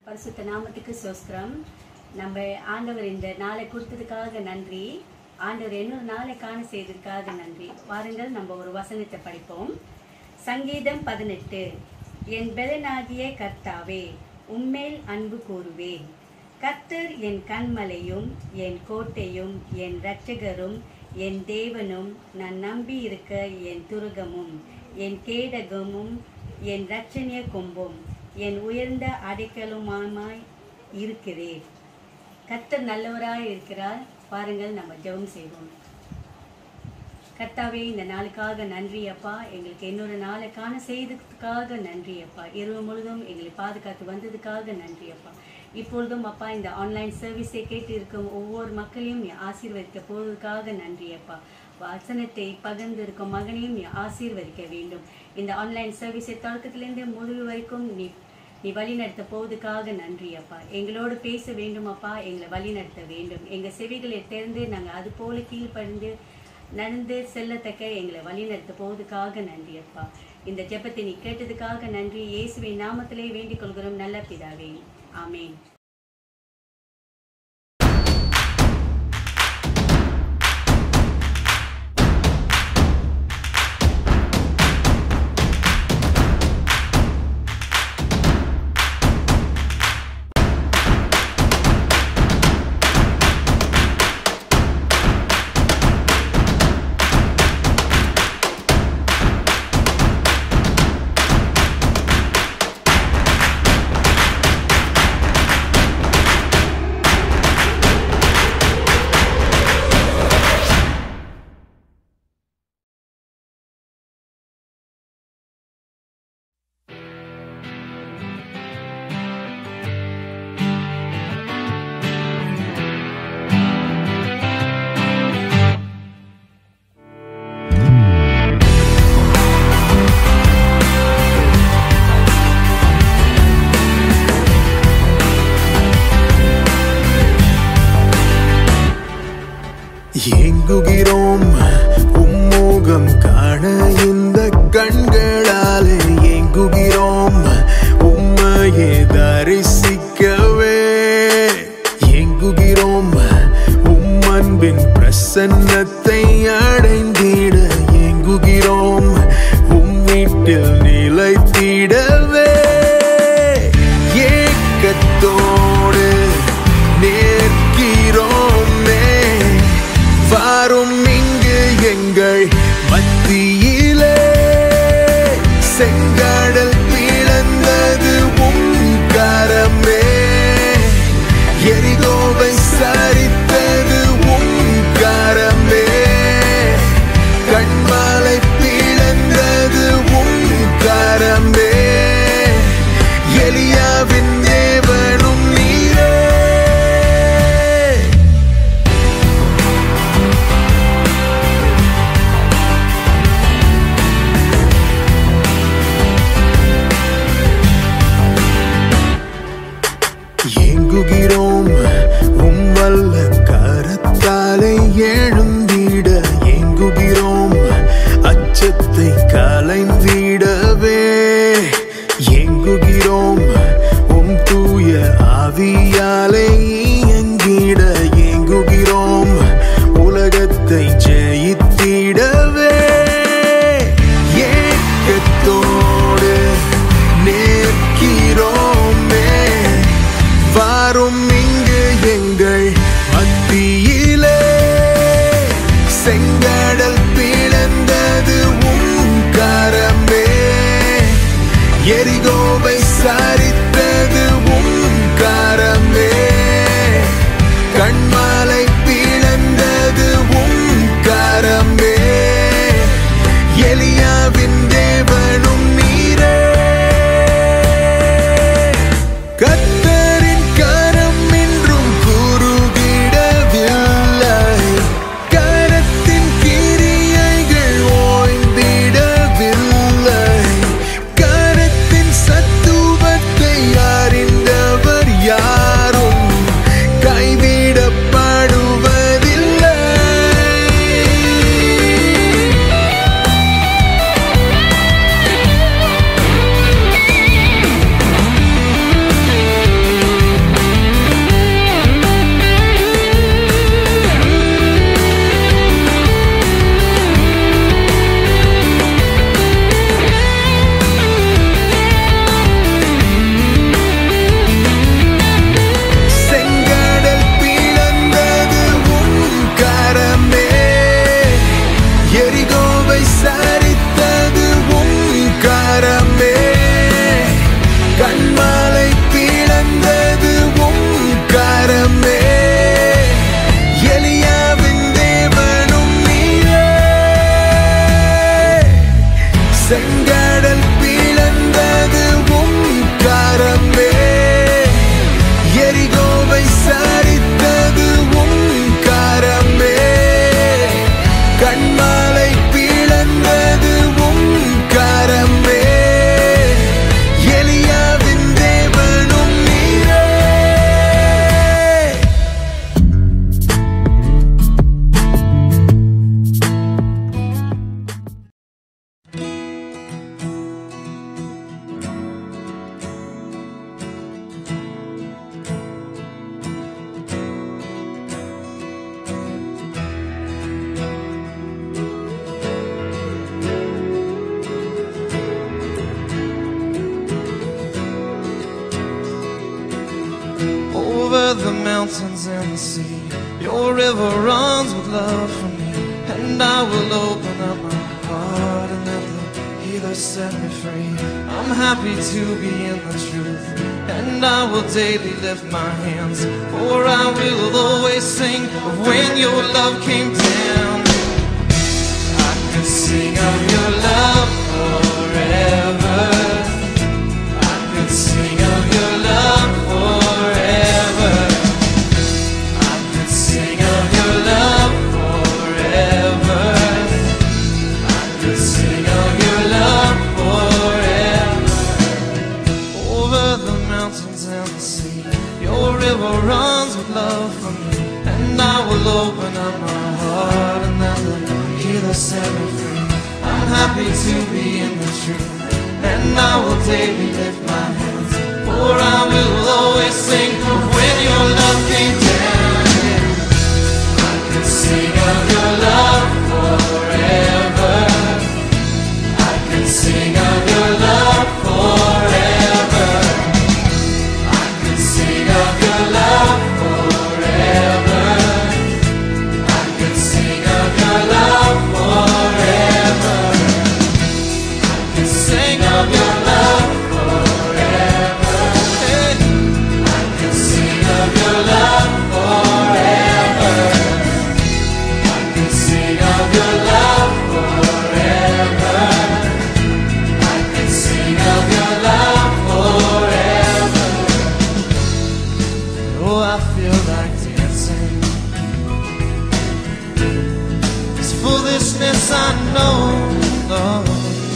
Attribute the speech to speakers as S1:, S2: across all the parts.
S1: பரிசுத்த நாமத்துக்கு சோஸ்திரம் நம்ம ஆண்டவர் இந்த நாளை கொடுத்ததுக்காக நன்றி ஆண்டவர் இன்னொரு நாளை காண செய்ததுக்காக நன்றி வாருங்கள் நம்ம ஒரு வசனத்தை படிப்போம் சங்கீதம் பதினெட்டு என் பெலனாகிய கர்த்தாவே உம்மேல் அன்பு கூறுவேன் கர்த்தர் என் கண்மலையும் என் கோட்டையும் என் இரட்சகரும் என் தேவனும் நான் நம்பி இருக்க என் துருகமும் என் கேடகமும் என் இரட்சணிய கொம்பும் என் உயர்ந்த அடைக்கலுமாய் இருக்கிறேன் கர்த்தர் நல்லவராய் இருக்கிறார் பாருங்கள் நம்ம ஜெபம் செய்வோம் கர்த்தாவே இந்த நாளுக்காக நன்றி அப்பா எங்களுக்கு இன்னொரு நாளை காண செய்ததுக்காக நன்றி அப்பா இரவு முழுதும் எங்களை பாதுகாத்து வந்ததுக்காக நன்றி அப்பா இப்பொழுதும் அப்பா இந்த ஆன்லைன் சர்வீஸை கேட்டு இருக்கும் ஒவ்வொரு மக்களையும் நீ ஆசீர்வதிக்க போவதற்காக நன்றி அப்பா வசனத்தை பகிர்ந்து இருக்கும் மகனையும் நீ ஆசீர்வதிக்க வேண்டும் இந்த ஆன்லைன் சர்வீஸை தொடக்கத்திலிருந்து முடிவு வரைக்கும் நீ நீ வழிநடத்த போவதுக்காக நன்றி அப்பா எங்களோடு பேச வேண்டும் அப்பா எங்களை வழிநடத்த வேண்டும் எங்கள் செவிகளை திறந்து நாங்கள் அது போல கீழ்ப்படிந்து நடந்து செல்லத்தக்க எங்களை வழிநடத்த போவதுக்காக நன்றி அப்பா இந்த ஜெபத்தை நீ கேட்டதுக்காக நன்றி இயேசுவின் நாமத்திலே வேண்டிக் கொள்கிறோம் நல்ல பிதாவே ஆமென்
S2: ஏங்குகிறோம் உம்முகம் காண இந்த கண்களாலே ஏங்குகிறோம் உம்மையே தரிசிக்கவே ஏங்குகிறோம் உம் அன்பின் பிரசன்னத்தை அடைந்திட ஏங்குகிறோம் உம் வீட்டில் நிலைத்திடவே ஏக்கத்தோடு நிற்கிறோமே வாரும் இங்கு எங்கள் மத்தியிலே செங்கடல் பிளந்தது உம் கரமே எரிகோவை சரித்தது உம் கரமே கண்மாலை பிளந்தது உம் கரமே எலியாவின் தேவனும் நீரே ஏங்குகிறோம் உம் வல்ல கரத்தாலே எழுந்திட ஏங்குகிறோம் அச்சத்தை கலைந்திடவே ஏங்குகிறோம் உம் தூய ஆவியாலே இயங்கிட ஏங்குகிறோம் உலகத்தை ஜெயித்திடவே ஏக்கத்தோடு நிற்கிறோமே வாரும் இங்கு எங்கள் மத்தியிலே செங்கடல் பிளந்தது உம் கரமே எரிகோவை சரித்தது உம் கரமே கண்மாலை பிளந்தது உம் கரமே எலியாவின் தேவனும் நீரே கத்தரின் கரம் இன்றும் குறுகிடவில்லை கரத்தின் கிரியைகள் ஓய்ந்திடவில்லை கரத்தின் சத்துவத்தை அறிந்து
S3: the mountains and the sea. Your river runs with love for me, and I will open up my heart and let the healer set me free. I'm happy to be in the truth, and I will daily lift my hands, for I will always sing of when your love came down. I could sing of your love forever. I could sing of your love forever. I could sing of your love forever. I could sing of your love forever. Over the mountains and the sea, your river runs with love for me, and I will open up my heart and let the healer set me free. I'm happy to be in the truth, and I will daily lift my hands, for I will always sing of when your love came down. I could sing of your love forever. I could sing of your love forever. I could sing of your love forever. I could sing of your love forever. I could sing of your love forever. Hey. I could sing of your love forever. I could sing of your love forever. I could sing of your love forever. Oh, I feel like dancing. This foolishness I know, Lord.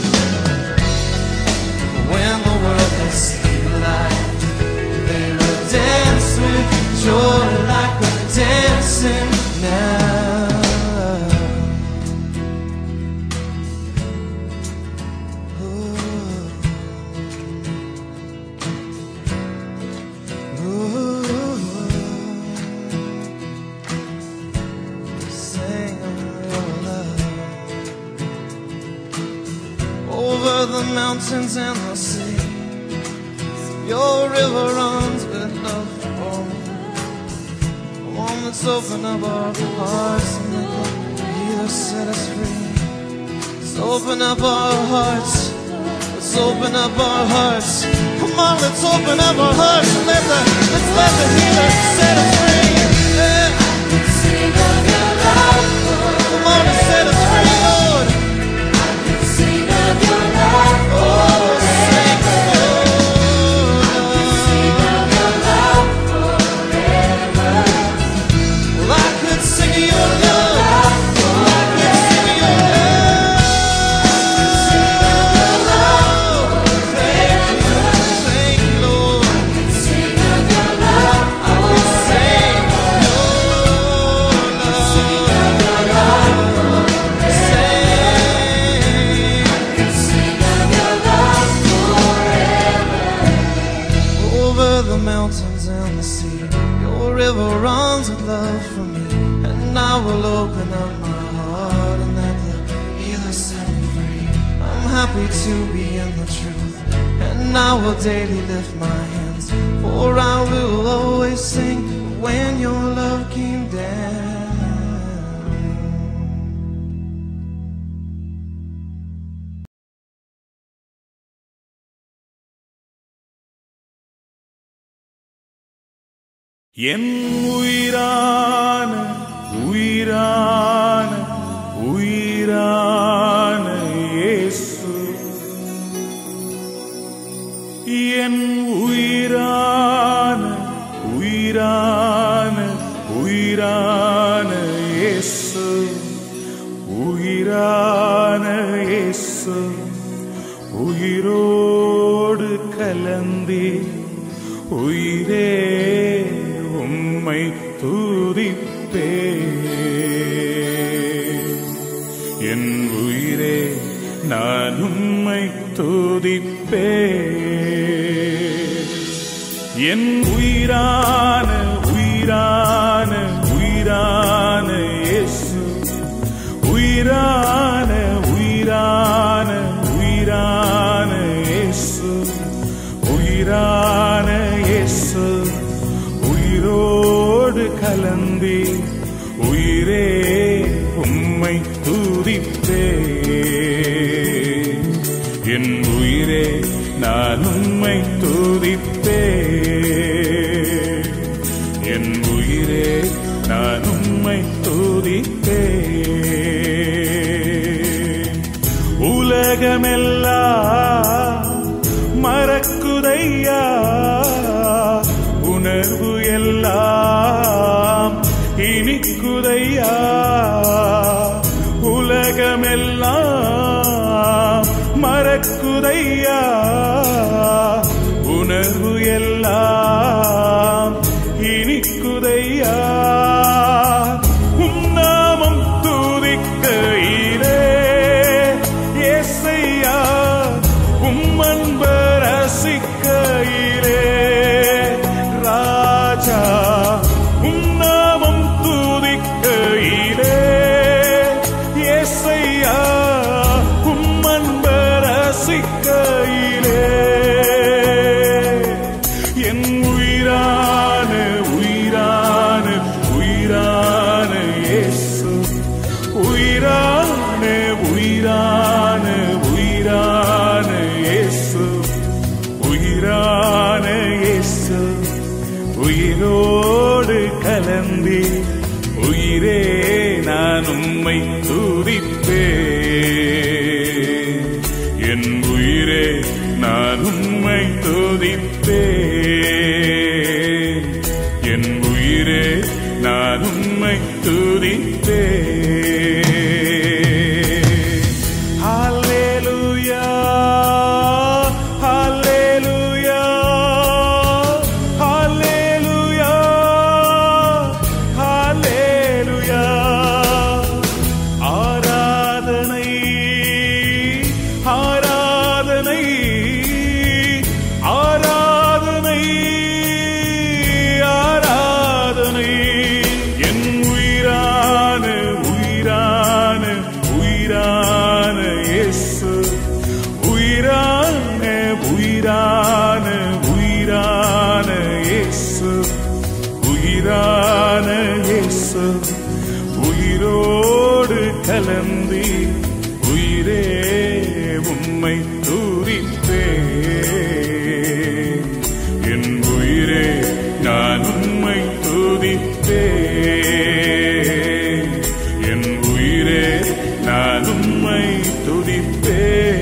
S3: When the world has seen light, they will dance with joy like we're dancing now. Sing of your love over the mountains and the sea. Your river runs with love for all. One that's open up our hearts and let the healer set us free. Let's open up our hearts. Let's open up our hearts. Come on, let's open up our hearts and let the let's let the healer set us free. Yeah. Come on and set us free, Lord. Oh, sing Well, I could sing of your love. I could sing of your love. Thank you, thank you, Lord. I could sing of your love. Sing over the mountains and the sea. Your river runs with love for me, and I will open up my heart and let the healer set me free. I'm happy to be in the truth, and I will daily lift my hands, for I will always sing when your love came down.
S4: என் உயிரான உயிரான உயிரான இயேசு என் உயிரான உயிரான உயிரான இயேசு உயிரான இயேசு உயிரோடு கலந்தே உயிரே உம்மை துதிப்பே என் உயிரே நான் உம்மை துதிப்பே என் உயிரான உயிரான உயிரான இயேசு உயிரான உயிரான உயிரான இயேசு உயிரான இயேசு உயிரோ கலந்தி உயிரே உம்மை துதிப்பே என் உயிரே நான் உம்மை துதிப்பே என் உயிரே நான் உம்மை துதிப்பே உலகமெல்லாம் மறக்குதையா உணர்வு எல்லாம் இனிக்குதையா உலகமெல்லாம் மறக்குதையா உணர்வு எல்லாம் இனிக்குதையா உம் நாமம் துதிக்கையிலே ஏசையா உம் அன்ப ரசிக்கையிலே ராஜா உம் நாமம் துதிக்கையிலே ஏசையா உம் அன்ப ரசிக்கையிலே என் உயிரான உயிரான உயிரான இயேசு உயிரான உயிரான உயிரான இயேசு உயிரான இயேசு உயிரோடு கலந்தி உயிரே நான் உம்மை துதிப்பே என் உயிரே நான் உம்மை துதிப்பே என் உயிரே நான் உம்மை துதிப்பே ஹalleluya ஹalleluya ஹalleluya ஹalleluya ஆராதனை ஆராதனை ஆராதனை ஆராதனை என் உயிரான உயிரான உயிரான இயேசு உயிரான உயிரான உயிரான இயேசு உயிரான இயேசு உயிரோடு கலந்தி உயிரே உம்மை தூரிப்பே என் உயிரே நான் உம்மை துதிப்பே என் உயிரே நான் உம்மை துதிப்பே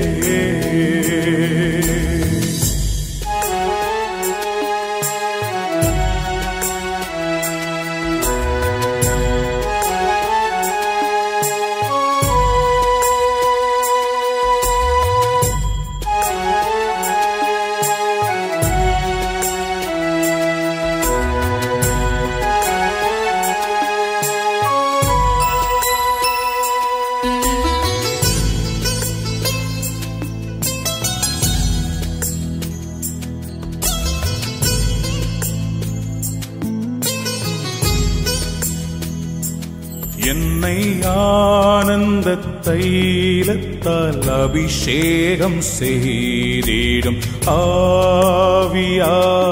S4: என்னை ஆனந்த தைலத்தால் அபிஷேகம் செய்திடும் ஆவியானவரே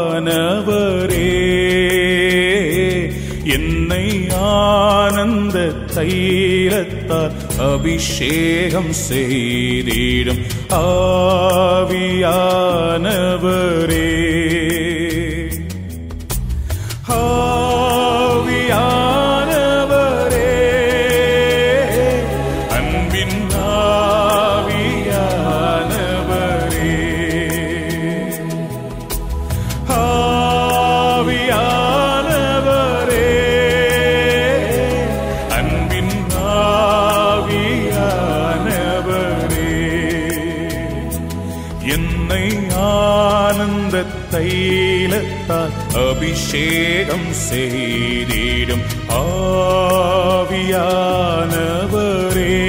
S4: என்னை ஆனந்த தைலத்தால் அபிஷேகம் செய்திடும் ஆவியானவரே ஆவியானவரே அன்பின் ஆவியானவரே ஆவியானவரே அன்பின் ஆவியானவரே என்னை ஆனந்த தைலத்தால் அபிஷேகம் செய்திடும் ஆவியானவரே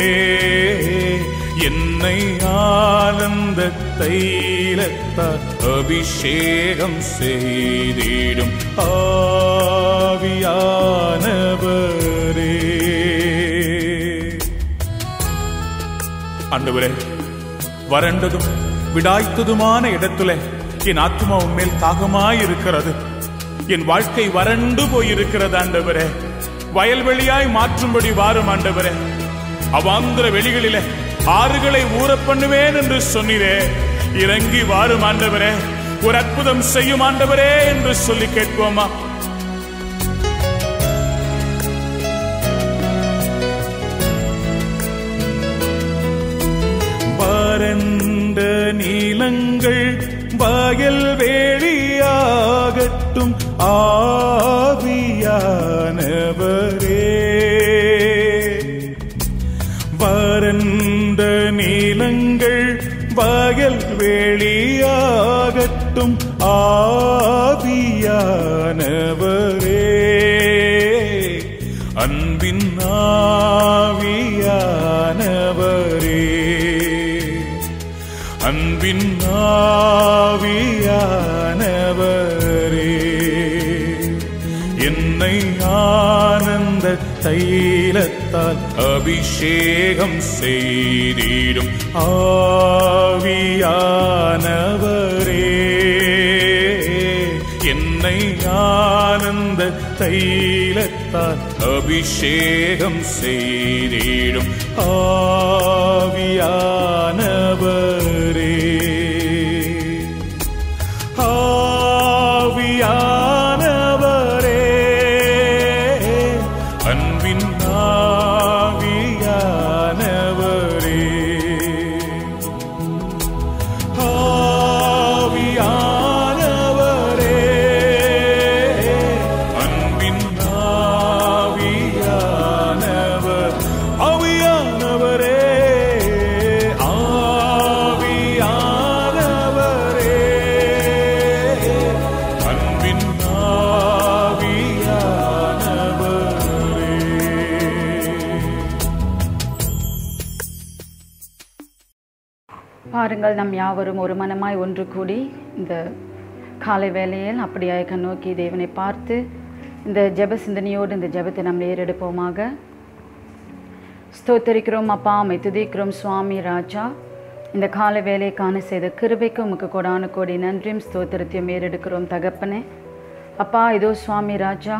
S4: என்னை ஆனந்த தைலத்தால் அபிஷேகம் செய்திடும் ஆவியானவரே ஆண்டவரே வறண்டதும் விடாய்த்ததுமான இடத்துல என் ஆத்மா உண்மையில் தாகமாய் இருக்கிறது என் வாழ்க்கை வறண்டு போயிருக்கிறது ஆண்டவரே வயல்வெளியாய் மாற்றும்படி வாரும் ஆண்டவரே அவாந்திர வெளிகளிலே ஆறுகளை ஊறப் பண்ணுவேன் என்று சொன்னீரே இறங்கி வாரும் ஆண்டவரே ஒரு அற்புதம் செய்யும் ஆண்டவரே என்று சொல்லி கேட்போமா வறண்ட நீலங்கள் வயல் வேளியாகட்டும் ஆவியானவரே வறண்ட நீலங்கள் வயல் வேளியாகட்டும் ஆவியானவரே அன்பின் ஆவியானவரே அன்பின் ஆவியானவரே என்னை ஆனந்த தைலத்தால் அபிஷேகம் செய்திடும் ஆவியானவரே என்னை ஆனந்த தைலத்தால் அபிஷேகம் செய்திடும் ஆவியானவரே ஆவியானவரே அன்பின் ஆவியானவரே ஆவியானவரே அன்பின் ஆவியானவர் ஆவியானவரே ஆவியானவரே அன்பின் ஆவியானவரே
S5: பாருங்கள் நம் யாவரும் ஒரு மனமாய் ஒன்று கூடி இந்த காலை வேளையில் அப்படியாய் கண்ணோக்கி தேவனை பார்த்து இந்த ஜெப சிந்தனையோடு இந்த ஜெபத்தை நாம் ஏறெடுப்போமாக ஸ்தோத்தரிக்கிறோம் அப்பா அம்மை துதிக்கிறோம் சுவாமி ராஜா இந்த காலை வேலையை காண செய்த கிருபைக்கு உமக்கு கொடான கோடி நன்றியும் ஸ்தோத்திரத்தையும் ஏறெடுக்கிறோம் தகப்பனே அப்பா இதோ சுவாமி ராஜா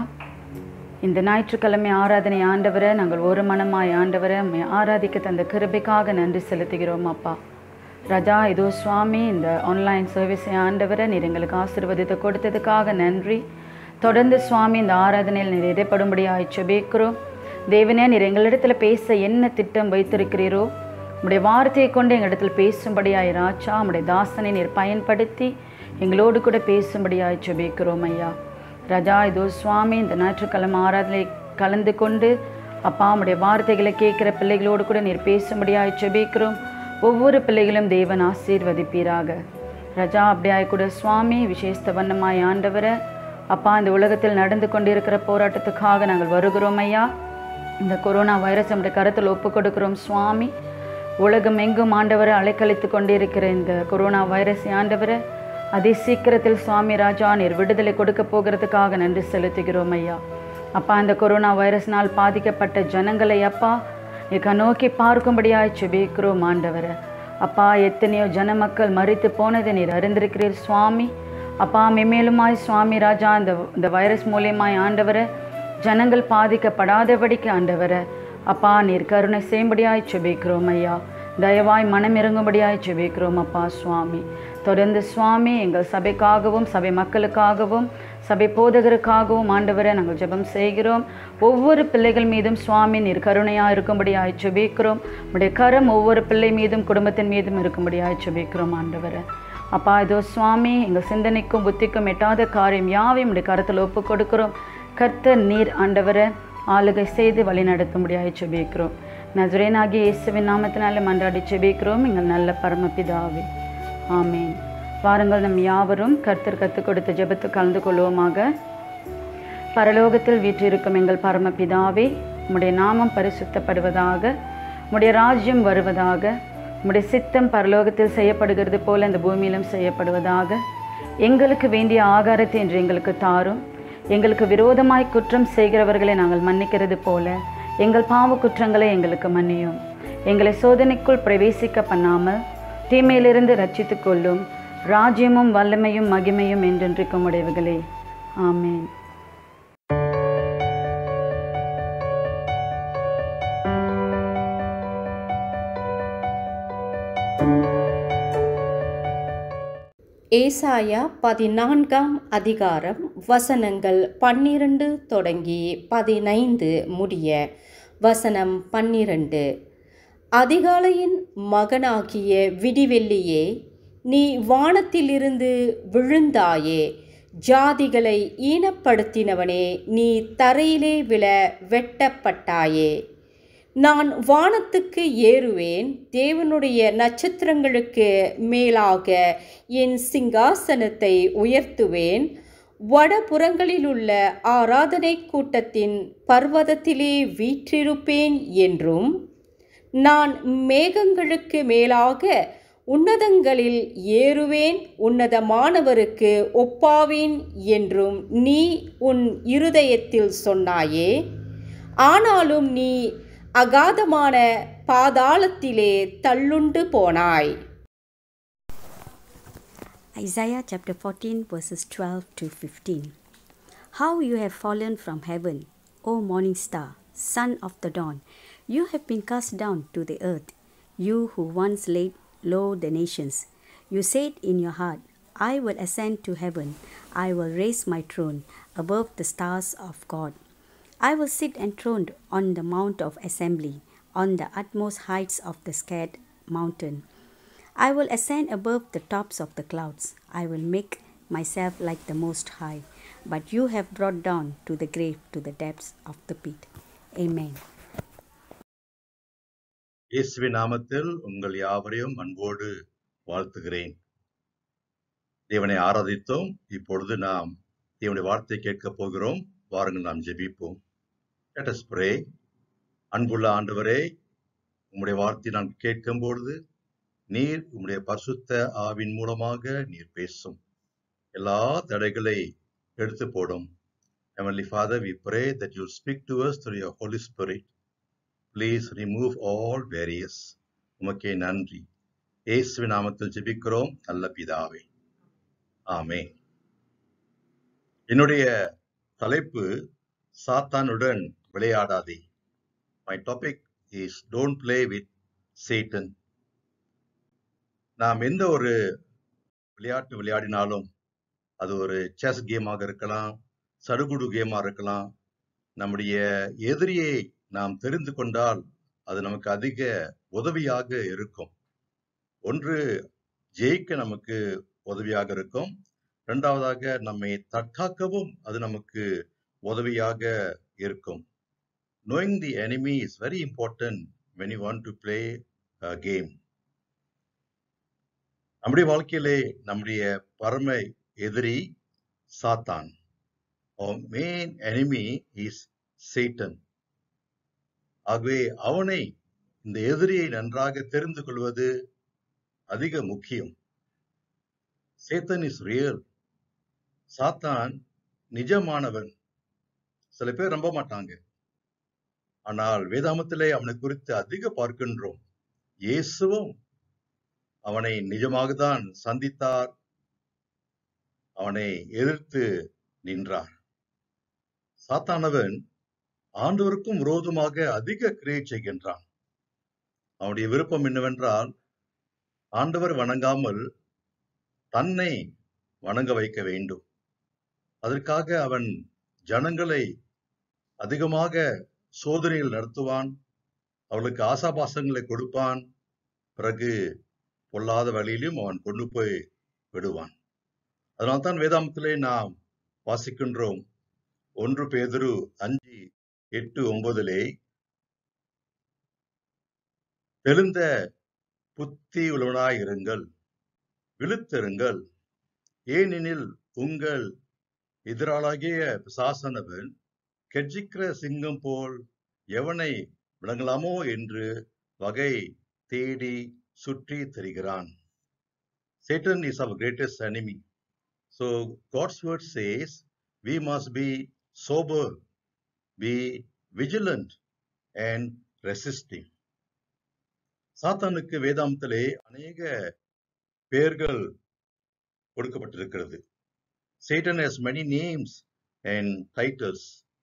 S5: இந்த ஞாயிற்றுக்கிழமை ஆராதனை ஆண்டவரை நாங்கள் ஒரு மனமாய் ஆண்டவரை உம்மை ஆராதிக்க தந்த கிருபைக்காக நன்றி செலுத்துகிறோம் அப்பா ராஜா இதோ சுவாமி இந்த ஆன்லைன் சர்வீஸை ஆண்டவரை நீர் எங்களுக்கு ஆசீர்வாதத்தை கொடுத்ததுக்காக நன்றி தொடர்ந்து சுவாமி இந்த ஆராதனையில் நீர் இடைப்படும்படியாய் செபிக்கிறோம் தேவனே நீர் எங்களிடத்தில் பேச என்ன திட்டம் வைத்திருக்கிறீரோ உம்முடைய வார்த்தையை கொண்டு எங்களிடத்தில் பேசும்படியாய் ராஜா உம்முடைய தாசனை நீர் பயன்படுத்தி எங்களோடு கூட பேசும்படியாய் செபிக்கிறோம் ஐயா ராஜா இதோ சுவாமி இந்த ஞாயிற்றுக்கிழமை ஆராதனை கலந்து கொண்டு அப்பா உம்முடைய வார்த்தைகளை கேட்குற பிள்ளைகளோடு கூட நீர் பேசும்படியாய் செபிக்கிறோம் ஒவ்வொரு பிள்ளைகளும் தேவன் ஆசீர்வதிப்பீராக ரஜா அப்படியாய் கூட சுவாமி விசேஷத்த வண்ணமாய் ஆண்டவரை அப்பா இந்த உலகத்தில் நடந்து கொண்டிருக்கிற போராட்டத்துக்காக நாங்கள் வருகிறோம் ஐயா இந்த கொரோனா வைரஸ் நம்முடைய கருத்தில் ஒப்பு கொடுக்கிறோம் சுவாமி உலகம் எங்கும் ஆண்டவரை அலைக்கழித்து கொண்டிருக்கிற இந்த கொரோனா வைரஸ் ஆண்டவரை அதி சீக்கிரத்தில் சுவாமி ராஜா நீர் விடுதலை கொடுக்க போகிறதுக்காக நன்றி செலுத்துகிறோம் ஐயா அப்பா இந்த கொரோனா வைரஸ்னால் பாதிக்கப்பட்ட ஜனங்களை அப்பா நீ நோக்கி பார்க்கும்படியாய் செபிக்கிறோம் ஆண்டவரை அப்பா எத்தனையோ ஜன மக்கள் மறித்து போனதை நீர் அறிந்திருக்கிறீர் சுவாமி அப்பா மெமேலுமாய் சுவாமி ராஜா இந்த இந்த வைரஸ் மூலியமாய் ஆண்டவரை ஜனங்கள் பாதிக்கப்படாதபடிக்கு ஆண்டவரை அப்பா நீர் கருணை செய்யும்படியாய் செபிக்கிறோம் ஐயா தயவாய் மனம் இறங்கும்படியாய் செபிக்கிறோம் அப்பா சுவாமி தொடர்ந்து சுவாமி எங்கள் சபைக்காகவும் சபை மக்களுக்காகவும் சபை போதகருக்காகவும் ஆண்டவரை நாங்கள் ஜெபம் செய்கிறோம் ஒவ்வொரு பிள்ளைகள் மீதும் சுவாமி நீர் கருணையாக இருக்கும்படியாய் செபிக்கிறோம் உடைய கரம் ஒவ்வொரு பிள்ளை மீதும் குடும்பத்தின் மீதும் இருக்கும்படியாய் செபிக்கிறோம் ஆண்டவரை அப்பா இதோ சுவாமி எங்கள் சிந்தனைக்கும் புத்திக்கும் எட்டாத காரியம் யாவையும் உடைய கரத்தில் ஒப்பு கொடுக்கிறோம் கர்த்தர் நீர் ஆண்டவரை ஆளுகை செய்து வழி நடத்தும்படியாய் செபிக்கிறோம் நசுரேனாகிய இயேசுவின் நாமத்தினால மன்றாடி செபிக்கிறோம் எங்கள் நல்ல பரமபிதாவே ஆமேன் வாருங்கள் நம் யாவரும் கர்த்தர் கற்றுக் கொடுத்த ஜெபத்து கலந்து கொள்வோமாக பரலோகத்தில் வீற்றிருக்கும் எங்கள் பரமபிதாவே உம்முடைய நாமம் பரிசுத்தப்படுவதாக உம்முடைய ராஜ்யம் வருவதாக உம்முடைய சித்தம் பரலோகத்தில் செய்யப்படுகிறது போல இந்த பூமியிலும் செய்யப்படுவதாக எங்களுக்கு வேண்டிய ஆகாரத்தை இன்று எங்களுக்கு தாரும் எங்களுக்கு விரோதமாய் குற்றம் செய்கிறவர்களை நாங்கள் மன்னிக்கிறது போல எங்கள் பாவ குற்றங்களை எங்களுக்கு மன்னியும் எங்களை சோதனைக்குள் பிரவேசிக்க பண்ணாமல் தீமையிலிருந்து ரட்சித்துக் கொள்ளும் ராஜ்யமும் வல்லமையும் மகிமையும் என்றென்றைக்கும் உடையவர்களே ஆமென்
S6: ஏசாயா பதினான்காம் அதிகாரம் வசனங்கள் பன்னிரண்டு தொடங்கி பதினைந்து முடிய வசனம் பன்னிரண்டு அதிகாலையின் மகனாகிய விடிவெள்ளியே நீ வானத்திலிருந்து விழுந்தாயே ஜாதிகளை ஈனப்படுத்தினவனே நீ தரையிலே விழ வெட்டப்பட்டாயே நான் வானத்துக்கு ஏறுவேன் தேவனுடைய நட்சத்திரங்களுக்கு மேலாக என் சிங்காசனத்தை உயர்த்துவேன் வடபுறங்களிலுள்ள ஆராதனை கூட்டத்தின் பர்வதத்திலே வீற்றிருப்பேன் என்றும் நான் மேகங்களுக்கு மேலாக உன்னதங்களில் ஏறுவேன் உன்னதமானவருக்கு ஒப்பாவேன் என்றும் நீ உன் இருதயத்தில் சொன்னாயே ஆனாலும் நீ அகாதமான பாதாளத்திலே தள்ளுண்டு போனாய்
S1: Isaiah chapter 14, verses 12 to 15. How you have fallen from heaven, O morning star, son of the dawn! You have been cast down to the earth, you who once laid low the nations. You said in your heart, I will ascend to heaven, I will raise my throne above the stars of God. I will sit enthroned on the mount of assembly, on the utmost heights of the scared mountain. I will ascend above the tops of the clouds. I will make myself like the Most High. But you have brought down to the grave, to the depths of the pit. Amen.
S7: இயேசுவின் நாமத்தில் உங்கள் யாவரையும் அன்போடு வாழ்த்துகிறேன் தேவனை ஆராதித்தோம் இப்பொழுது நாம் தேவனுடைய வார்த்தை கேட்கப் போகிறோம் வாருங்கள் நாம் ஜெபிப்போம் Let us pray. அன்புள்ள ஆண்டவரே உம்முடைய வார்த்தை நான் கேட்கும் பொழுது நீர் உம்முடைய பரிசுத்த ஆவின் மூலமாக நீர் பேசும் எல்லா தடைகளை எடுத்து போடும் Heavenly Father, we pray that you'll speak to us through your Holy Spirit. Please remove all barriers. உமக்கே நன்றி இயேசுவின் நாமத்தில் ஜெபிக்கிறோம் நல்ல பிதாவே ஆமே என்னுடைய தலைப்பு சாத்தானுடன் விளையாடாதே my topic is don't play with Satan நாம் எந்த ஒரு விளையாட்டு விளையாடினாலும் அது ஒரு செஸ் கேமாக இருக்கலாம் சடுகுடு கேமாக இருக்கலாம் நம்முடைய எதிரியை நாம் தெரிந்து கொண்டால் அது நமக்கு அதிக உதவியாக இருக்கும் ஒன்று ஜெயிக்க நமக்கு உதவியாக இருக்கும் இரண்டாவதாக நம்மை தற்காக்கவும் அது நமக்கு உதவியாக இருக்கும் knowing the enemy is very important when you want to play a game நம்முடைய வாழ்க்கையிலே நம்முடைய பரம எதிரி சாத்தான் our main enemy is Satan ஆகவே அவனை இந்த எதிரியை நன்றாக தெரிந்து கொள்வது அதிக முக்கியம் சேத்தன் இஸ் ரியல் சாத்தான் நிஜமானவன் சில பேர் நம்ப மாட்டாங்க ஆனால் வேதாமத்திலே அவனை குறித்து அதிக பார்க்கின்றோம் இயேசுவும் அவனை நிஜமாக தான் சந்தித்தார் அவனை எதிர்த்து நின்றார் சாத்தானவன் ஆண்டவருக்கும் விரோதமாக அதிக கிரியை செய்கின்றான் அவனுடைய விருப்பம் என்னவென்றால் ஆண்டவர் வணங்காமல் தன்னை வணங்க வைக்க வேண்டும் அதற்காக அவன் ஜனங்களை அதிகமாக சோதனைகள் நடத்துவான் அவர்களுக்கு ஆசாபாசங்களை கொடுப்பான் பிறகு பொல்லாத வழியிலும் அவன் கொண்டு போய் விடுவான் அதனால்தான் வேதாமத்திலே நாம் வாசிக்கின்றோம் ஒன்று பேதுரு அஞ்சு எட்டு ஒன்பதிலே தெளிந்த புத்தி உள்ளவனாய் இருங்கள் விழுத்திருங்கள் ஏனெனில் உங்கள் எதிராளாகிய பிசாசனவன் கெர்ஜிக்கிற சிங்கம் போல் எவனை விளங்கலாமோ என்று வகை தேடி சுற்றி திரிகிறான் Satan is our greatest enemy. So God's word says we must be sober, be vigilant and resisting. சாத்தானுக்கு வேதாந்தத்திலே அநேக பெயர்கள் கொடுக்கப்பட்டிருக்கிறது Satan has many names and titles.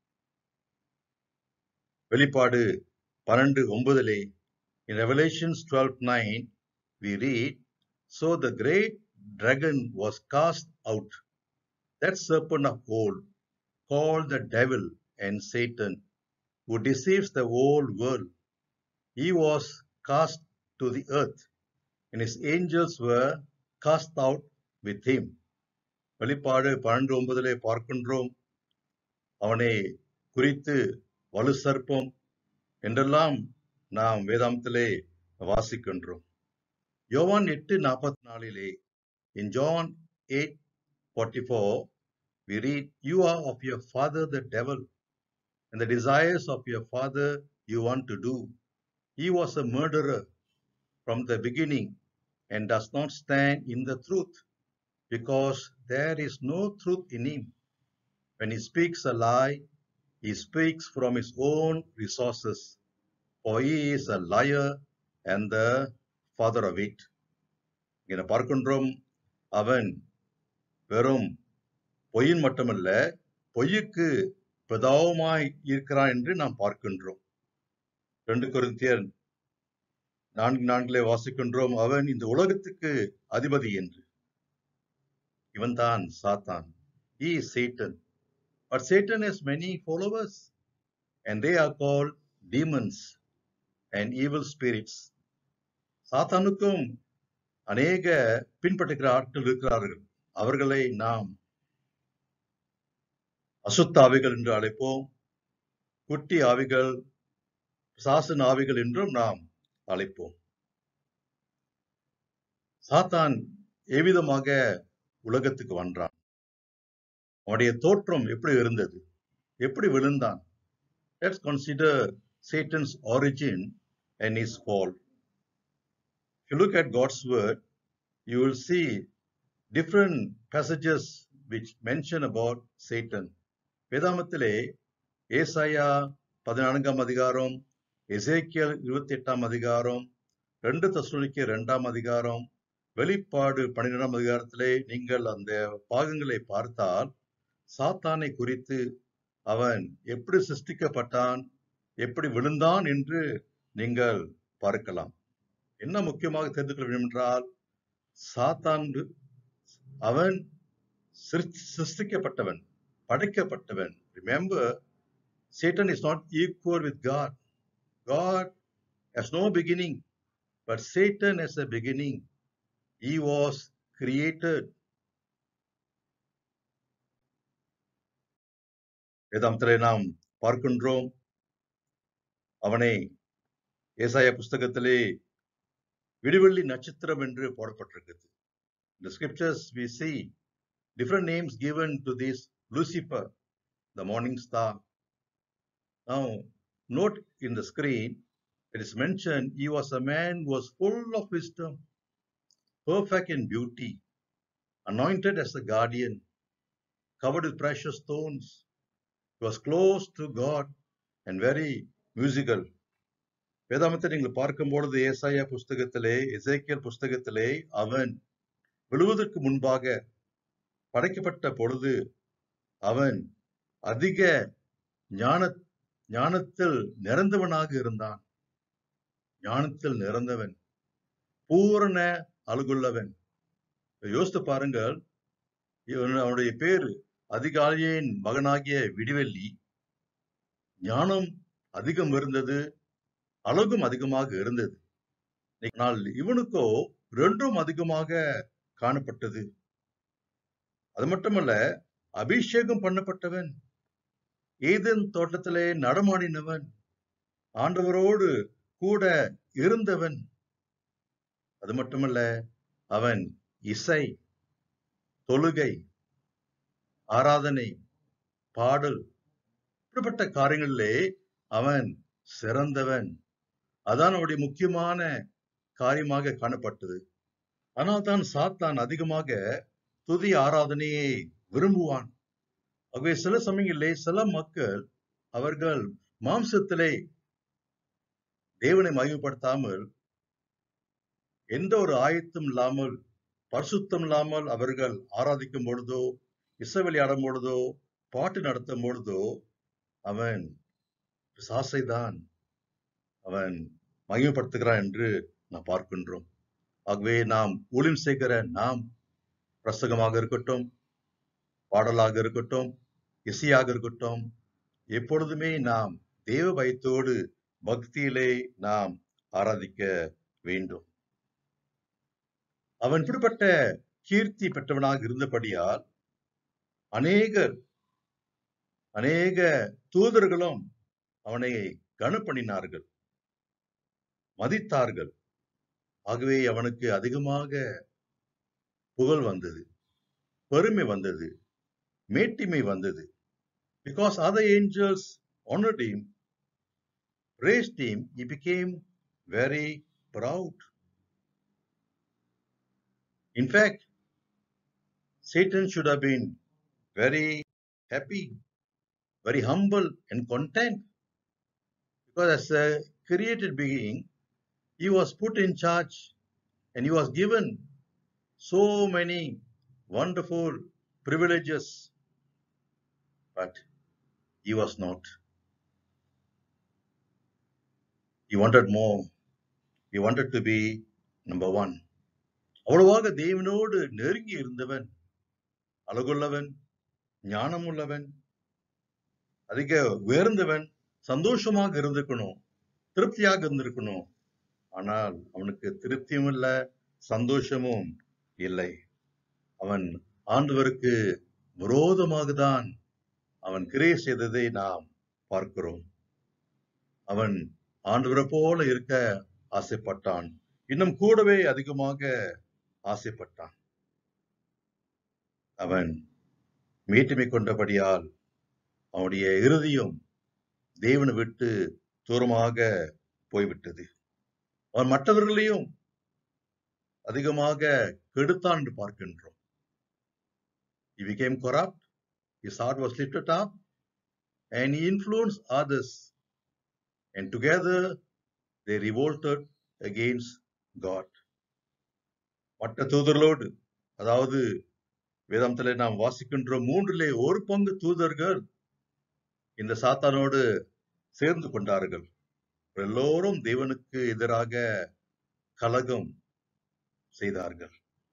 S7: வெளிப்பாடு பன்னெண்டு ஒன்பதிலே in Revelations 12:9 we read, So the great dragon was cast out, that serpent of old, called the devil and Satan, who deceives the whole world. He was cast to the earth, and his angels were cast out with him. வெளிப்பாடு பன்னெண்டு ஒன்பதிலே பார்க்கின்றோம் அவனை குறித்து வலு சர்ப்பம் என்றெல்லாம் நாம் வேதாந்தத்திலே வாசிக்கின்றோம் யோவான் எட்டு நாற்பத்தி நாலிலே in John 8 44 we read you are of your father the devil and the desires of your father you want to do he was a murderer from the beginning and does not stand in the truth because there is no truth in him when he speaks a lie he speaks from his own resources for he is a liar and the father of it இங்க பார்க்கின்றோம் அவன் வெறும் பொய்யின் மட்டுமல்ல பொய்யுக்கு பிதாவுமாய் இருக்கிறான் என்று நாம் பார்க்கின்றோம் ரெண்டு கொரிந்தியர் நான்கு நான்கிலே வாசிக்கின்றோம் அவன் இந்த உலகத்துக்கு அதிபதி என்று இவன்தான் சாத்தான் he is satan but satan has many followers and they are called demons and evil spirits சாத்தானுக்கும் அநேக பின்பற்றுகிற ஆட்கள் இருக்கிறார்கள் அவர்களை நாம் அசுத்த ஆவிகள் என்று அழைப்போம் குட்டி ஆவிகள் சாசன ஆவிகள் என்றும் நாம் அழைப்போம் சாத்தான் எவ்விதமாக உலகத்துக்கு வந்தான் அவனுடைய தோற்றம் எப்படி இருந்தது எப்படி விழுந்தான் let's consider Satan's origin and his fall if you look at god's word you will see different passages which mention about satan வேதாமத்திலே ஏசாயா பதினான்காம் அதிகாரம் எசேக்கியல் இருபத்தி எட்டாம் அதிகாரம் ரெண்டு தசுனிக்கு இரண்டாம் அதிகாரம் வெளிப்பாடு பன்னிரெண்டாம் அதிகாரத்திலே நீங்கள் அந்த பாகங்களை பார்த்தால் சாத்தானை குறித்து அவன் எப்படி சிருஷ்டிக்கப்பட்டான் எப்படி விழுந்தான் என்று நீங்கள் பார்க்கலாம் என்ன முக்கியமாக தெரிந்து கொள்ள வேண்டும் என்றால் சாத்தான் அவன் சிருஷ்டி- சிருஷ்டிக்கப்பட்டவன் படைக்கப்பட்டவன் remember Satan is not equal with God. God has no beginning, but Satan has a beginning. He was created. வேதாந்தத்திலே நாம் பார்க்கின்றோம் அவனை ஏசாயா புஸ்தகத்திலே விடிவெள்ளி நட்சத்திரம் என்று போடப்பட்டிருக்கிறது In the scriptures we see different names given to this Lucifer, the morning star. Now, note in the screen, it is mentioned he was a man who was full of wisdom, perfect in beauty, anointed as a guardian, covered with precious stones. He was close to God and very musical. வேதாமத்தை நீங்கள் பார்க்கும் பொழுது ஏசாயா புஸ்தகத்திலே எசேக்கியல் புஸ்தகத்திலே அவன் விழுவதற்கு முன்பாக படைக்கப்பட்ட பொழுது அவன் அதிக ஞான ஞானத்தில் நிறந்தவனாக இருந்தான் ஞானத்தில் நிறந்தவன் பூரண அழகுள்ளவன் யோசித்து பாருங்கள் இவன் அவனுடைய பேர் அதிகாலையின் மகனாகிய விடிவெள்ளி ஞானம் அதிகம் இருந்தது அழகும் அதிகமாக இருந்தது ஆனால் இவனுக்கோ ரெண்டும் அதிகமாக காணப்பட்டது அது மட்டுமல்ல அபிஷேகம் பண்ணப்பட்டவன் ஏதேன் தோட்டத்திலே நடமாடினவன் ஆண்டவரோடு கூட இருந்தவன் அது மட்டுமல்ல அவன் இசை தொழுகை ஆராதனை பாடல் இப்படிப்பட்ட காரியங்களிலே அவன் சிறந்தவன் அதான் அவனுடைய முக்கியமான காரியமாக காணப்பட்டது ஆனால் தான் சாத்தான் அதிகமாக துதி ஆராதனையை விரும்புவான் ஆகவே சில சமயங்களிலே சில மக்கள் அவர்கள் மாம்சத்திலே தேவனை மகிமைப்படுத்தாமல் எந்த ஒரு ஆயத்தம் இல்லாமல் பரிசுத்தம் இல்லாமல் அவர்கள் ஆராதிக்கும் பொழுதோ இசை விளையாடும் பொழுதோ பாட்டு நடத்தும் பொழுதோ அவன் பிசாசை தான் அவன் மகிமைப்படுத்துகிறான் என்று நாம் பார்க்கின்றோம் ஆகவே நாம் ஊழியம் செய்கிற நாம் பிரசங்கமாக இருக்கட்டும் பாடலாக இருக்கட்டும் இசையாக இருக்கட்டும் எப்பொழுதுமே நாம் தேவ பயத்தோடு பக்தியிலே நாம் ஆராதிக்க வேண்டும் அவன் இப்படிப்பட்ட கீர்த்தி பெற்றவனாக இருந்தபடியால் அநேகர் அநேக தூதர்களும் அவனை கனப்பண்ணினார்கள் மதித்தார்கள் ஆகவே அவனுக்கு அதிகமாக புகழ் வந்தது பெருமை வந்தது மேட்டிமை வந்தது because other angels honored him praised him he became very proud in fact satan should have been very happy very humble and content because as a created being he was put in charge and he was given so many wonderful privileges but he was not he wanted more he wanted to be number one அவ்வளவாக தேவனோடு நெருங்கி இருந்தவன் அழகுள்ளவன் ஞானமுள்ளவன் அதிக உயர்ந்தவன் சந்தோஷமாக இருந்திருக்கணும் திருப்தியாக இருந்திருக்கணும் ஆனால் அவனுக்கு திருப்தியும் இல்லை சந்தோஷமும் இல்லை அவன் ஆண்டவருக்கு விரோதமாக தான் அவன் கிரியை செய்ததை நாம் பார்க்கிறோம் அவன் ஆண்டவரை போல இருக்க ஆசைப்பட்டான் இன்னும் கூடவே அதிகமாக ஆசைப்பட்டான் அவன் மேட்டுமை கொண்டபடியால் அவனுடைய இறுதியும் தேவனை விட்டு தூரமாக போய்விட்டது அவன் மற்றவர்களையும் அதிகமாக கெடுத்தான் என்று பார்க்கின்றோம் He became corrupt, his heart was lifted up, and he influenced others, and together they revolted against God. மற்ற தூதர்களோடு அதாவது வேதாந்தத்திலே நாம் வாசிக்கின்ற மூன்றிலே ஒரு பங்கு தூதர்கள் இந்த சாத்தானோடு சேர்ந்து கொண்டார்கள் எல்லோரும் தேவனுக்கு எதிராக கலகம் செய்தார்கள்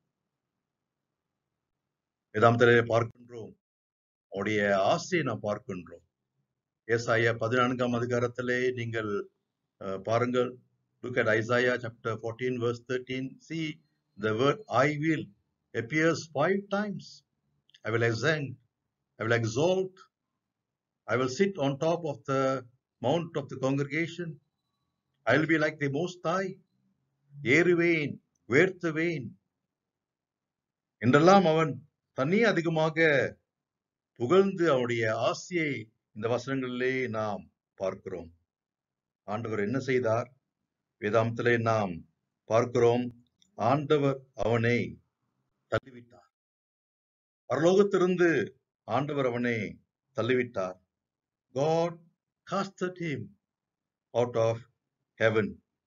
S7: வேதாந்தத்திலே பார்க்கின்றோம் அவருடைய ஆசையை நாம் பார்க்கின்றோம் ஏசாயா பதினான்காம் அதிகாரத்திலே நீங்கள் அஹ், பாருங்கள் look at Isaiah chapter 14 verse 13 see the word I will appears five times I will ascend I will exalt I will sit on top of the mount of the congregation I will be like the most high ஏறுவேன் உயர்த்துவேன் என்றெல்லாம் அவன் தன்னையே அதிகமாக புகழ்ந்து அவனுடைய ஆசையை இந்த வசனங்களிலே நாம் பார்க்கிறோம் ஆண்டவர் என்ன செய்தார் வேதாந்தத்திலே நாம் பார்க்கிறோம் ஆண்டவர் அவனை தள்ளிவிட்டார் பரலோகத்திலிருந்து ஆண்டவர் அவனை தள்ளிவிட்டார் God casted him out of heaven.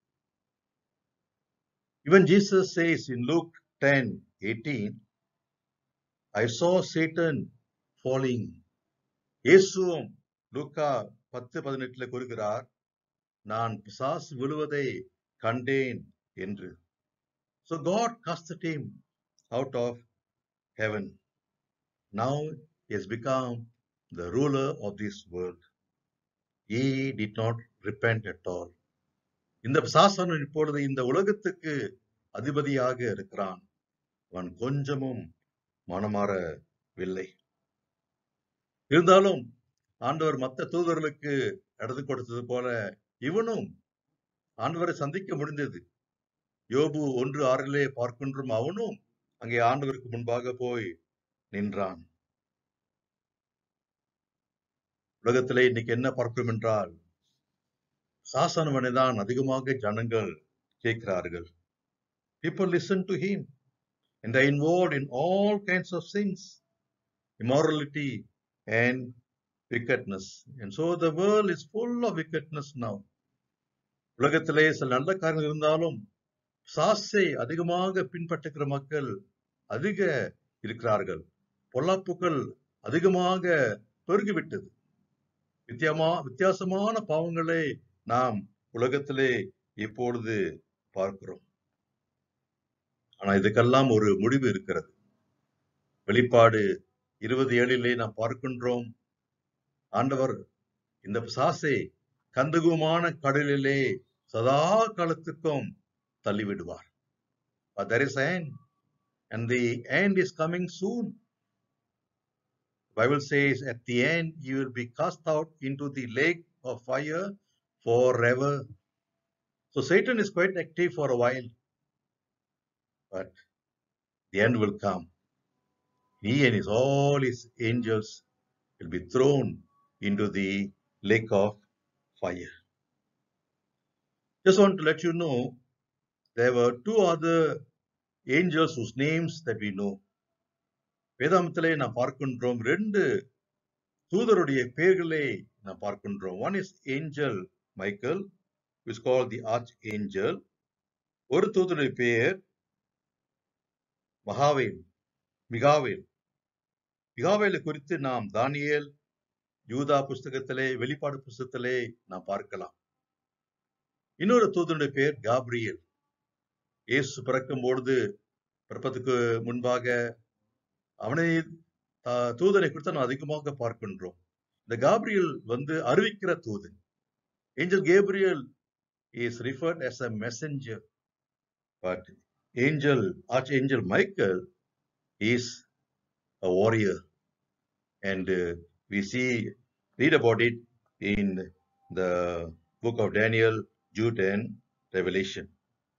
S7: Even Jesus says in Luke 10 18, I saw Satan falling. இயேசுவும் லூக்கா பத்து பதினெட்டுல கூறுகிறார் நான் பிசாசு விழுவதை கண்டேன் என்று So God casted him out of heaven. Now he has become the ruler of this world. He did not repent at all. இந்த பிசாசானன் இப்பொழுது இந்த உலகத்துக்கு அதிபதியாக இருக்கிறான் அவன் கொஞ்சமும் மனமாறவில்லை இருந்தாலும் ஆண்டவர் மத்த தூதர்களுக்கு எடுத்து கொடுத்தது போல இவனும் ஆண்டவரை சந்திக்க முடிந்தது யோபு ஒன்று ஆறிலே பார்க்கின்றோம் அவனும் அங்கே ஆண்டவருக்கு முன்பாக போய் நின்றான் உலகத்திலே இன்னைக்கு என்ன பார்க்கிறோம் என்றால் சாசனவனை தான் அதிகமாக ஜனங்கள் கேட்கிறார்கள் people listen to him and are involved in all kinds of sins immorality and wickedness and so the world is full of wickedness now உலகத்திலே சில நல்ல காரியங்கள் இருந்தாலும் சாசை அதிகமாக பின்பற்றுகிற மக்கள் அதிக இருக்கிறார்கள் பொல்லாப்புகள் அதிகமாக பெருகிவிட்டது வித்தியமா வித்தியாசமான பாவங்களை நாம் உலகத்திலே இப்பொழுது பார்க்கிறோம் ஆனா இதுக்கெல்லாம் ஒரு முடிவு இருக்கிறது வெளிப்பாடு இருபது ஏழிலே நாம் பார்க்கின்றோம் ஆண்டவர் இந்த பிசாசை கந்தகுமான கடலிலே சதா காலத்துக்கும் தள்ளிவிடுவார் But there is end, and the end is coming soon. Bible says at the end you will be cast out into the lake of fire forever. So Satan is quite active for a while, but the end will come. He and his all his angels will be thrown into the lake of fire. Just want to let you know there were two other angels whose names that we know. வேதாமத்திலே நாம் பார்க்கின்றோம் ரெண்டு தூதருடைய பெயர்களை நாம் பார்க்கின்றோம் one is angel Michael is call the archangel ஒரு தூதருடைய பெயர் மகாவேல் மிகாவேல் மிகாவேலை குறித்து நாம் தானியேல் யூதா புஸ்தகத்திலே வெளிப்பாடு புஸ்தகத்திலே நாம் பார்க்கலாம் இன்னொரு தூதனுடைய பெயர் காப்ரியேல் இயேசு பிறக்கும் பொழுது பிறப்பதற்கு முன்பாக அவனை ஆஹ், தூதனை குறித்து நாம் அதிகமாக பார்க்கின்றோம் இந்த காப்ரியல் வந்து அறிவிக்கிற தூதன் angel Gabriel is referred as a messenger but angel archangel Michael is a warrior and uh, we see read about it in the book of daniel jude and revelation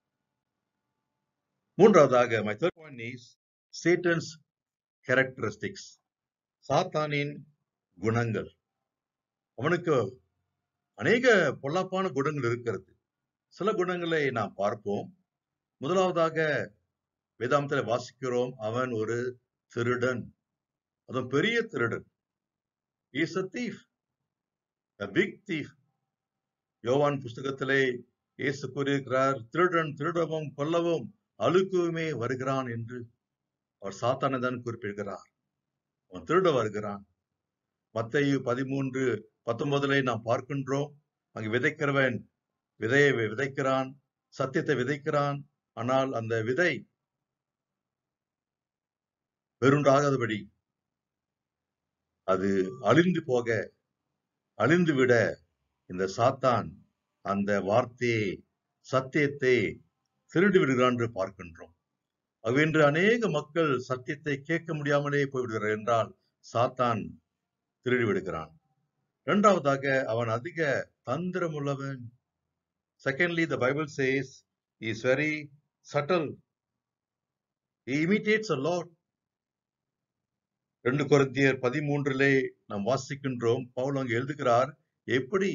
S7: மூன்றாவதாக my third point is satan's characteristics சாத்தானின் குணங்கள் அவனுக்கு அநேக பொல்லாப்பான குணங்கள் இருக்கிறது சில குணங்களை நாம் பார்ப்போம் முதலாவதாக வேதாந்தத்தில் வாசிக்கிறோம் அவன் ஒரு திருடன் அதுவும் பெரிய திருடன் is a thief a big thief யோவான் புஸ்தகத்திலே இயேசு கூறியிருக்கிறார் திருடன் திருடவும் கொல்லவும் அழுக்குமே வருகிறான் என்று அவர் சாத்தானை தான் குறிப்பிடுகிறார் அவன் திருட வருகிறான் மத்தேயு பதிமூன்று பத்தொன்பதுல நாம் பார்க்கின்றோம் அங்கு விதைக்கிறவன் விதையை வி- விதைக்கிறான் சத்தியத்தை விதைக்கிறான் ஆனால் அந்த விதை வெறுண்டாகாதபடி அது அழிந்து போக அழிந்து விட இந்த சாத்தான் அந்த வார்த்தையை சத்தியத்தை திருடி விடுகிறான் என்று பார்க்கின்றோம் அவ்வின்று அநேக மக்கள் சத்தியத்தை கேட்க முடியாமலே போய்விடுகிறார் என்றால் சாத்தான் திருடி விடுகிறான் இரண்டாவதாக அவன் அதிக தந்திரமுள்ளவன் secondly the Bible says is very subtle imitates a lot ரெண்டு கொரிந்தியர் பதிமூன்றிலே நாம் வாசிக்கின்றோம் பவுல் அங்கு எழுதுகிறார் எப்படி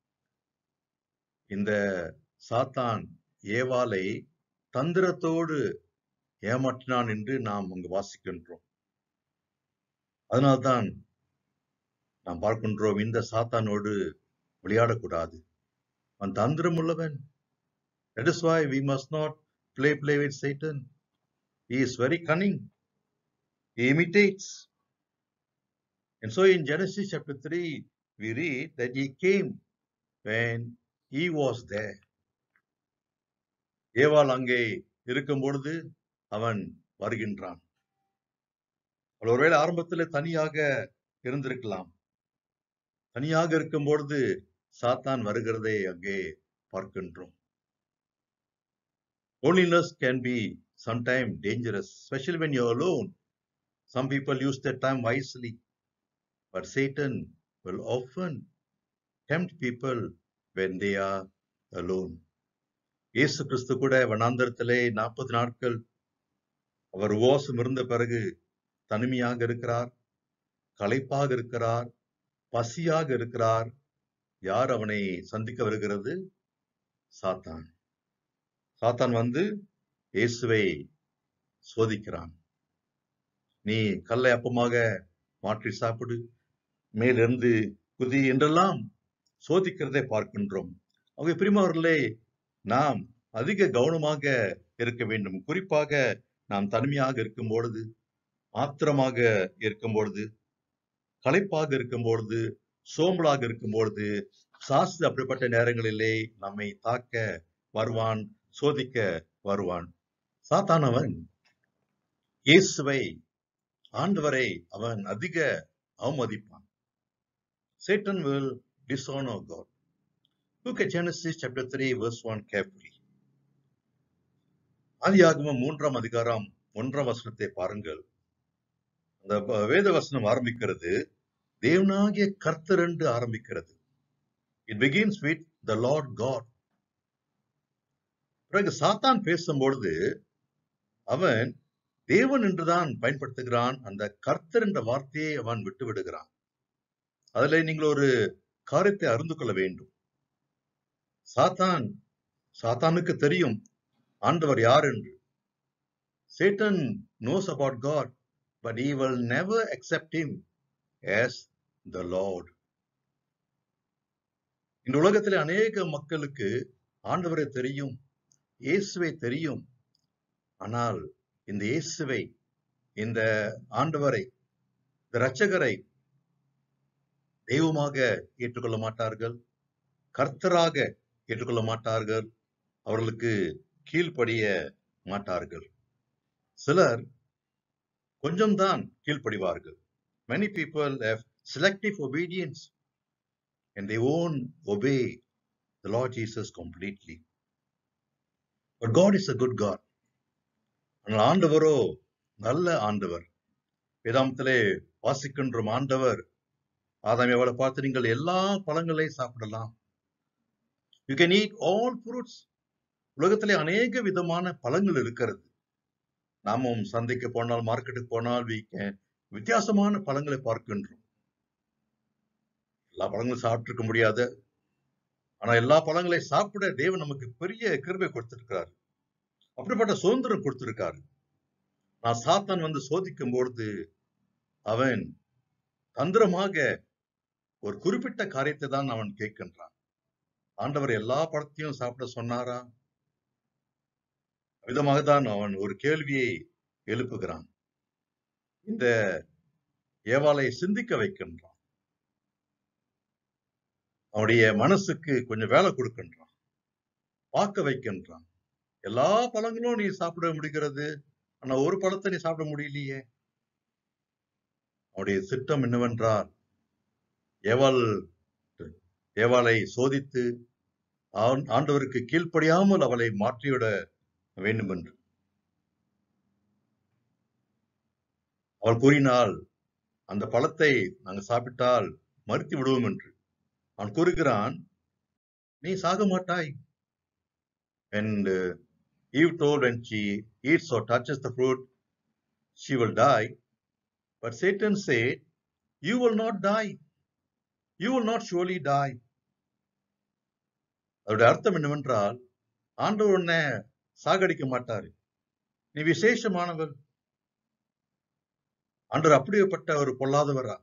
S7: இந்த சாத்தான் ஏவாளை தந்திரத்தோடு ஏமாற்றினான் என்று நாம் அங்கு வாசிக்கின்றோம் அதனால்தான் நாம் பார்க்கின்றோம் இந்த சாத்தானோடு விளையாடக்கூடாது அவன் தந்திரம் உள்ளவன் That is why we must not play play with Satan. He is very cunning. He imitates. And so in Genesis chapter 3, we read that he came when he was there. ஏவாள் அங்கே இருக்கும் பொழுது அவன் வருகின்றான் அவள் ஒருவேளை ஆரம்பத்தில் தனியாக இருந்திருக்கலாம் தனியாக இருக்கும் பொழுது சாத்தான் வருகிறதை அங்கே பார்க்கின்றோம் Loneliness can be sometimes dangerous, especially when you're alone. Some people use their time wisely, but Satan will often tempt people when they are alone. இயேசு கிறிஸ்து கூட வனாந்தரத்திலே நாற்பது நாட்கள் அவர் உபவாசம் இருந்த பிறகு தனிமையாக இருக்கிறார் களைப்பாக இருக்கிறார் பசியாக இருக்கிறார் யார் அவனை சந்திக்க வருகிறது சாத்தான் சாத்தான் வந்து இயேசுவை சோதிக்கிறான் நீ கல்லை அப்பமாக மாற்றி சாப்பிடு மேலிருந்து குதி என்றெல்லாம் சோதிக்கிறதை பார்க்கின்றோம் அவங்க பிரிமாவர்களே நாம் அதிக கவனமாக இருக்க வேண்டும் குறிப்பாக நாம் தனிமையாக இருக்கும் பொழுது ஆத்திரமாக இருக்கும் பொழுது களைப்பாக இருக்கும் பொழுது சோம்பலாக இருக்கும் பொழுது சாஸ்து அப்படிப்பட்ட நேரங்களிலே நம்மை தாக்க வருவான் சோதிக்க வருவான் சாத்தானவன் இயேசுவை ஆண்டவரை அவன் அதிக அவமதிப்பான் Satan will dishonor God. Look at Genesis chapter 3 verse 1 carefully. ஆதியாகமம் மூன்றாம் அதிகாரம் ஒன்றாம் வசனத்தை பாருங்கள் அந்த ப- வேத வசனம் ஆரம்பிக்கிறது தேவனாகிய கர்த்தர் என்று ஆரம்பிக்கிறது it begins with the Lord God பிறகு சாத்தான் பேசும்பொழுது அவன் தேவன் என்றுதான் பயன்படுத்துகிறான் அந்த கர்த்தர் என்ற வார்த்தையை அவன் விட்டு விடுகிறான் அதுல நீங்கள் ஒரு காரியத்தை அறிந்து கொள்ள வேண்டும் சாத்தான் சாத்தானுக்கு தெரியும் ஆண்டவர் யார் என்று Satan knows about God but he will never accept him as the Lord இந்த உலகத்திலே அநேக மக்களுக்கு ஆண்டவரை தெரியும் இயேசுவை தெரியும் ஆனால் இந்த இயேசுவை இந்த ஆண்டவரை இந்த இரட்சகரை தெய்வமாக ஏற்றுக்கொள்ள மாட்டார்கள் கர்த்தராக ஏற்றுக்கொள்ள மாட்டார்கள் அவர்களுக்கு கீழ்ப்படிய மாட்டார்கள் சிலர் கொஞ்சம்தான் கீழ்ப்படிவார்கள் many people have selective obedience and they won't obey the Lord Jesus completely. But God is a good God. ஆனால் ஆண்டவரோ நல்ல ஆண்டவர் வேதாந்தத்திலே வாசிக்கின்றோம் ஆண்டவர் ஆதாம் எவ்வளவு பார்த்து நீங்கள் எல்லா பழங்களையும் சாப்பிடலாம் you can eat all fruits உலகத்திலே அநேக விதமான பழங்கள் இருக்கிறது நாமும் சந்தைக்கு போனால் மார்க்கெட்டுக்கு போனால் we can வித்தியாசமான பழங்களை பார்க்கின்றோம் எல்லா பழங்களும் சாப்பிட்டிருக்க முடியாது ஆனா எல்லா பழங்களையும் சாப்பிட தேவன் நமக்கு பெரிய கிருபை கொடுத்திருக்கிறார் அப்படிப்பட்ட சுதந்திரம் கொடுத்திருக்காரு நான் சாத்தான் வந்து சோதிக்கும் பொழுது அவன் தந்திரமாக ஒரு குறிப்பிட்ட காரியத்தை தான் அவன் கேட்கின்றான் ஆண்டவர் எல்லா பழத்தையும் சாப்பிட சொன்னாரா விதமாக தான் அவன் ஒரு கேள்வியை எழுப்புகிறான் இந்த ஏவாளை சிந்திக்க வைக்கின்றான் அவனுடைய மனசுக்கு கொஞ்சம் வேலை கொடுக்கின்றான் பார்க்க வைக்கின்றான் எல்லா பழங்களும் நீ சாப்பிட முடிகிறது ஆனா ஒரு பழத்தை நீ சாப்பிட முடியலையே அவனுடைய திட்டம் என்னவென்றால் ஏவாள் ஏவாளை சோதித்து ஆண்- ஆண்டவருக்கு கீழ்ப்படியாமல் அவளை மாற்றிவிட வேண்டும் என்று அவள் கூறினாள் அந்த பழத்தை நாங்கள் சாப்பிட்டால் மறுத்து விடுவோம் என்று அவன் கூறுகிறான் நீ சாக மாட்டாய் and uh, Eve told when she eats or touches the fruit she will die but Satan said you will not die you will not surely die அதோட அர்த்தம் என்னவென்றால் ஆண்டவர் உன்னை சாகடிக்க மாட்டாரு நீ விசேஷமானவர் ஆண்டவர் அப்படியேப்பட்ட ஒரு பொல்லாதவரா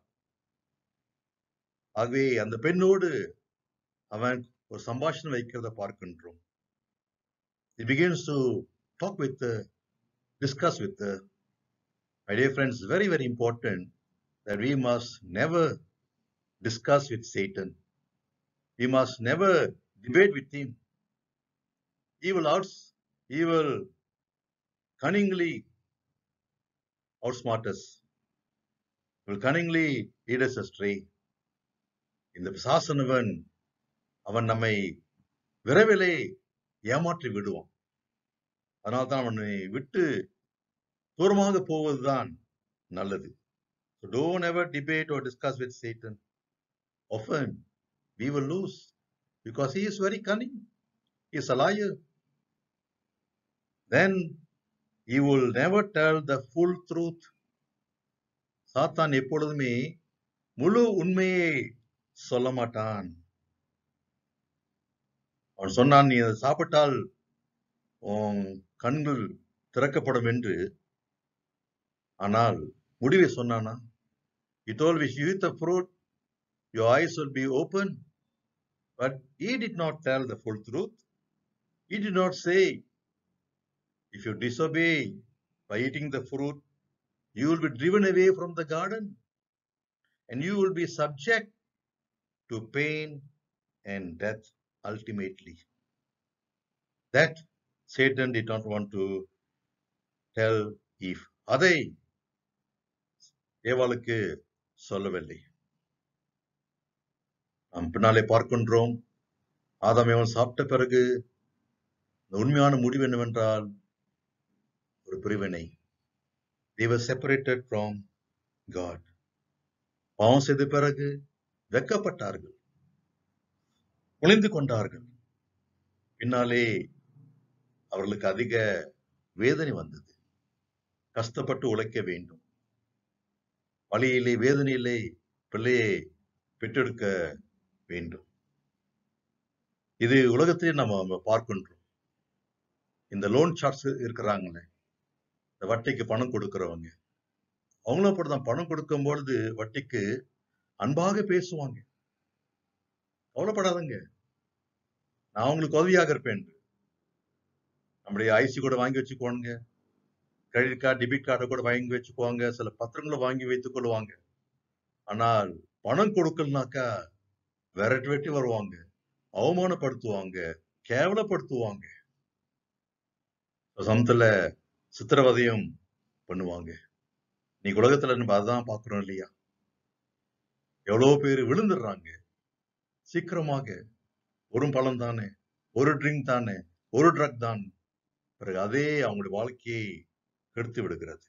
S7: ஆகவே அந்த பெண்ணோடு அவன் ஒரு சம்பாஷணை வைக்கிறத பார்க்கின்றோம் He begins to talk with her, discuss with her. My dear friends, very, very important that we must never discuss with Satan. We must never debate with him. He will outs, he will cunningly outsmart us. He will cunningly lead us astray. இந்த பிசாசனவன் அவன் நம்மை விரைவிலே ஏமாற்றி விடுவான் அதனால தான் அவனை விட்டு தூரமாக போவதுதான் நல்லது So don't ever debate or discuss with Satan. Often we will lose because he is very cunning. He is a liar. Then he will never tell the full truth. சாத்தான் எப்பொழுதுமே முழு உண்மையை சொல்ல மாட்டான் அவன் சொன்னான் நீ அதை சாப்பிட்டால் உன் கண்கள் திறக்கப்படும் என்று ஆனால் முடிவை சொன்னானா He told if you eat the fruit, your eyes will be open. But he did not tell the full truth. He did not say, if you disobey by eating the fruit, you will be driven away from the garden. and you will be subject to pain and death ultimately. That Satan did not want to tell Eve. அதை ஏவாளுக்கு சொல்லவில்லை நாம் பின்னாலே பார்க்கின்றோம் ஆதாம் ஏவாள் சாப்பிட்ட பிறகு இந்த உண்மையான முடிவு என்னவென்றால் ஒரு பிரிவினை they were separated from God பாவம் செய்த பிறகு வெக்கப்பட்டார்கள் ஒளிந்து கொண்டார்கள் பின்னாலே அவர்களுக்கு அதிக வேதனை வந்தது கஷ்டப்பட்டு உழைக்க வேண்டும் வழியிலே வேதனையிலே பிள்ளையை பெற்றெடுக்க வேண்டும் இது உலகத்திலே நம்ம பார்க்கின்றோம் இந்த லோன் சார்ட்ஸ் இருக்கிறாங்களே இந்த வட்டிக்கு பணம் கொடுக்கிறவங்க அவங்களும் அப்படிதான் பணம் கொடுக்கும் பொழுது வட்டிக்கு அன்பாக பேசுவாங்க கவலைப்படாதங்க நான் உங்களுக்கு உதவியாக இருப்பேன் நம்முடைய ஐசி கூட வாங்கி வச்சுக்கோங்க கிரெடிட் கார்டு டெபிட் கார்டை கூட வாங்கி வச்சுக்குவாங்க சில பத்திரங்களை வாங்கி வைத்துக் கொள்வாங்க ஆனால் பணம் கொடுக்கலனாக்கா விரட்டி வெட்டி வருவாங்க அவமானப்படுத்துவாங்க கேவலப்படுத்துவாங்க சமத்துல சித்திரவதையும் பண்ணுவாங்க இன்னைக்கு உலகத்துல நம்ம அதான் பாக்குறோம் இல்லையா எவ்வளவு பேர் விழுந்துடுறாங்க சீக்கிரமாக ஒரு பழம் தானே ஒரு ட்ரிங்க் தானே ஒரு ட்ரக் தான் பிறகு அதே அவங்களுடைய வாழ்க்கையை கெடுத்து விடுகிறது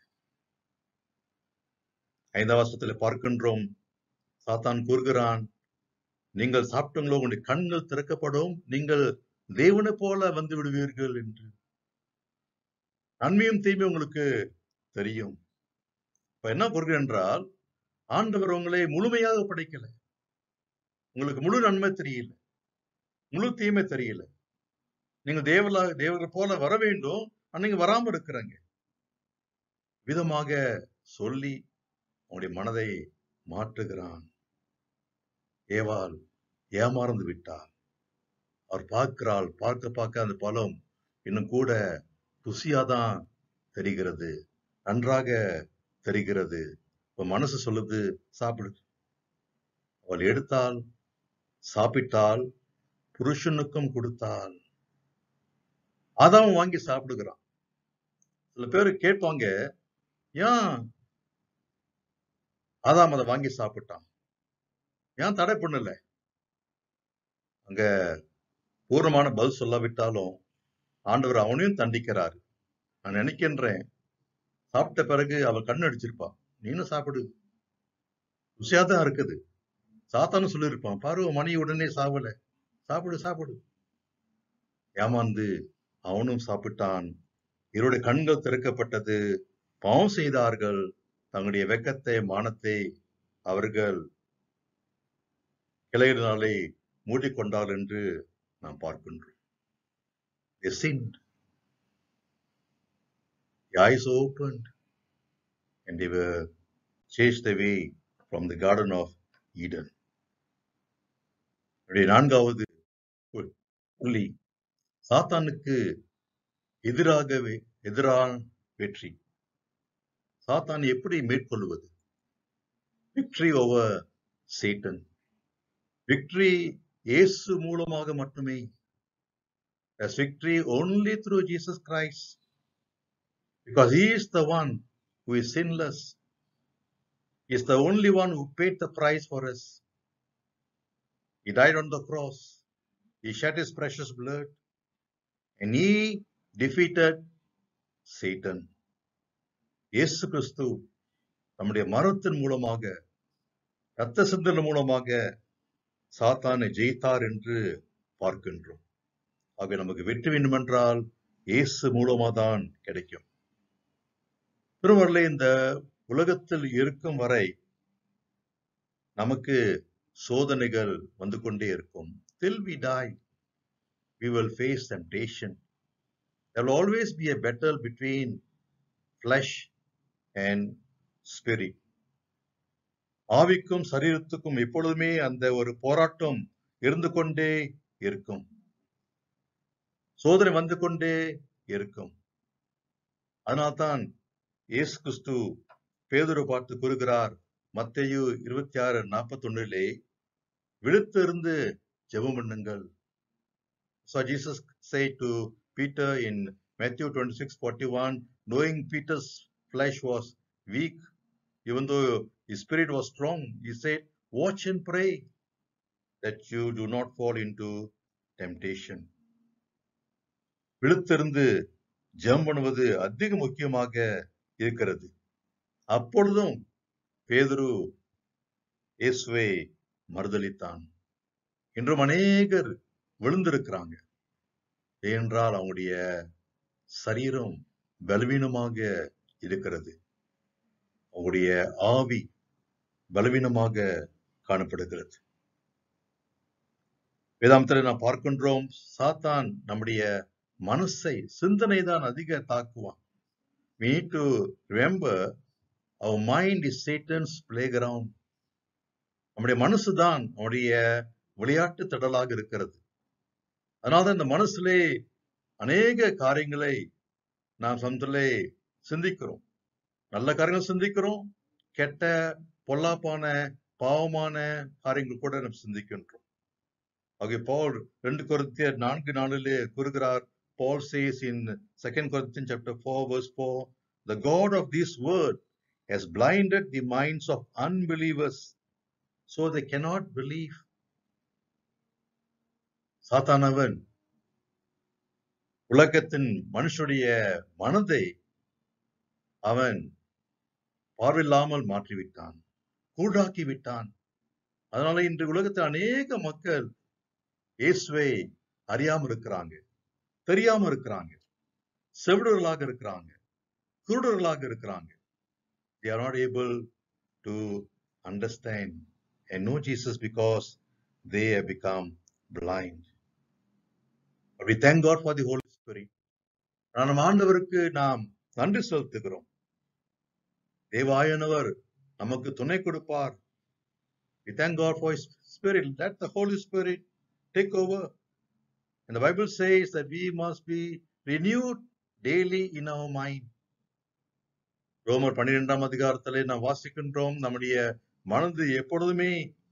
S7: ஐந்தாம் வருஷத்துல பார்க்கின்றோம் சாத்தான் கூறுகிறான் நீங்கள் சாப்பிட்டீங்களோ உங்களுடைய கண்கள் திறக்கப்படும் நீங்கள் தேவனை போல வந்து விடுவீர்கள் என்று நன்மையும் தீமையும் உங்களுக்கு தெரியும் இப்ப என்ன பொருள் என்றால் ஆண்டவர் உங்களை முழுமையாக படைக்கல உங்களுக்கு முழு நன்மை தெரியல முழு தீமை தெரியல நீங்க தேவலா தேவர்கள் போல வர வேண்டும் ஆனா நீங்க வராம இருக்கிறாங்க விதமாக சொல்லி அவனுடைய மனதை மாற்றுகிறான் ஏவாள் ஏமாறந்து விட்டாள் அவர் பார்க்கிறாள் பார்க்க பார்க்க அந்த பழம் இன்னும் கூட ருசியாதான் தெரிகிறது நன்றாக தெரிகிறது இப்ப மனசு சொல்லுது சாப்பிடு அவள் எடுத்தால் சாப்பிட்டால் புருஷனுக்கும் கொடுத்தாள் அதான் வாங்கி சாப்பிடுகிறான் சில பேர் கேட்பாங்க ஏன் ஆதாம் அதை வாங்கி சாப்பிட்டான் ஏன் தடை பண்ணல அங்க பூர்ணமான பதில் சொல்லாவிட்டாலும் ஆண்டவர் அவனையும் தண்டிக்கிறார் நான் நினைக்கின்றேன் சாப்பிட்ட பிறகு அவள் கண்ணு அடிச்சிருப்பா நீனும் சாப்பிடு ருசியா தான் இருக்குது சாத்தானும் சொல்லியிருப்பான் பாரு உன் மணி உடனே சாவல சாப்பிடு சாப்பிடு ஏமாந்து அவனும் சாப்பிட்டான் இவருடைய கண்கள் திறக்கப்பட்டது பாவம் செய்தார்கள் தங்களுடைய வெக்கத்தை மானத்தை அவர்கள் கிளையினாலே மூடிக்கொண்டார் என்று நாம் பார்க்கின்றோம் They sinned. The eyes opened and they were chased away from the Garden of Eden. என்னுடைய நான்காவது புல்- புள்ளி சாத்தானுக்கு எதிராகவே எதிரான வெற்றி சாத்தான் எப்படி மேற்கொள்வது விக்டரி ஓவர் சேட்டன் விக்டரி இயேசு மூலமாக மட்டுமே There's victory only through Jesus Christ because He is the one who is sinless. He is the only one who paid the price for us. He died on the cross. He shed His precious blood and He defeated Satan. இயேசு கிறிஸ்து நம்முடைய மரணத்தின் மூலமாக ரத்த சிந்தன மூலமாக சாத்தானை ஜெயித்தார் என்று பார்க்கின்றோம் ஆக நமக்கு வெற்றி வேண்டுமென்றால் இயேசு மூலமா தான் கிடைக்கும் திருவருளை இந்த உலகத்தில் இருக்கும் வரை நமக்கு சோதனைகள் வந்து கொண்டே இருக்கும் till we die we will face temptation there will always be a battle between flesh and spirit ஆவிக்கும் சரீரத்துக்கும் எப்பொழுதுமே அந்த ஒரு போராட்டம் இருந்து கொண்டே இருக்கும் சோதனை வந்து கொண்டே இருக்கும் அதனால்தான் இயேசு கிறிஸ்து பேதுரு பார்த்து கூறுகிறார் மத்தேயு இருபத்தி ஆறு நாற்பத்தொன்னிலே விழுத்திருந்து ஜெபம் பண்ணுங்கள் So Jesus said to Peter in Matthew 26 41, knowing Peter's flesh was weak, even though his spirit was strong, he said, Watch and pray that you do not fall into temptation. விழுத்திருந்து ஜெபம் பண்ணுவது அதிக முக்கியமாக இருக்கிறது அப்பொழுதும் பேதுரு இயேசுவை மறுதலித்தான் இன்றும் அநேகர் விழுந்திருக்கிறாங்க ஏனென்றால் அவங்களுடைய சரீரம் பலவீனமாக இருக்கிறது அவங்களுடைய ஆவி பலவீனமாக காணப்படுகிறது வேதாந்தத்தில் நாம் பார்க்கின்றோம் சாத்தான் நம்முடைய மனசை சிந்தனை தான் அதிக தாக்குவான் we need to remember our mind is satan's playground நம்முடைய மனசு தான் அவனுடைய விளையாட்டு திடலாக இருக்கிறது அதனால இந்த மனசுலே அநேக காரியங்களை நாம் சமத்திலே சிந்திக்கிறோம் நல்ல காரியங்கள் சிந்திக்கிறோம் கெட்ட பொல்லாப்பான பாவமான காரியங்கள் கூட நாம் சிந்திக்கின்றோம் ஆகிய பால் ரெண்டு கொரிந்தியர் நான்கு நாளிலே கூறுகிறார் பால் says in second Corinthians chapter 4 verse 4 the god of this world has blinded the minds of unbelievers so they cannot believe சாத்தானவன் உலகத்தின் மனுஷனுடைய மனதை அவன் பார்வையில்லாமல் மாற்றிவிட்டான் கூடாக்கி விட்டான் அதனால இன்று உலகத்தில் அநேக மக்கள் இயேசுவை அறியாம இருக்கிறாங்க தெரியாம இருக்கிறாங்க செவிடர்களாக இருக்கிறாங்க குருடர்களாக இருக்கிறாங்க they are not able to understand and know Jesus because they have become blind. But we thank God for the Holy Spirit. நம் ஆண்டவருக்கு நாம் நன்றி செலுத்துகிறோம் தேவாயனவர் நமக்கு துணை கொடுப்பார் We thank God for His Spirit. Let the Holy Spirit take over. And the Bible says that we must be renewed daily in our mind. ரோமர் பன்னிரெண்டாம் அதிகாரத்திலே நாம் வாசிக்கின்றோம் நம்முடைய மனது எப்பொழுதுமே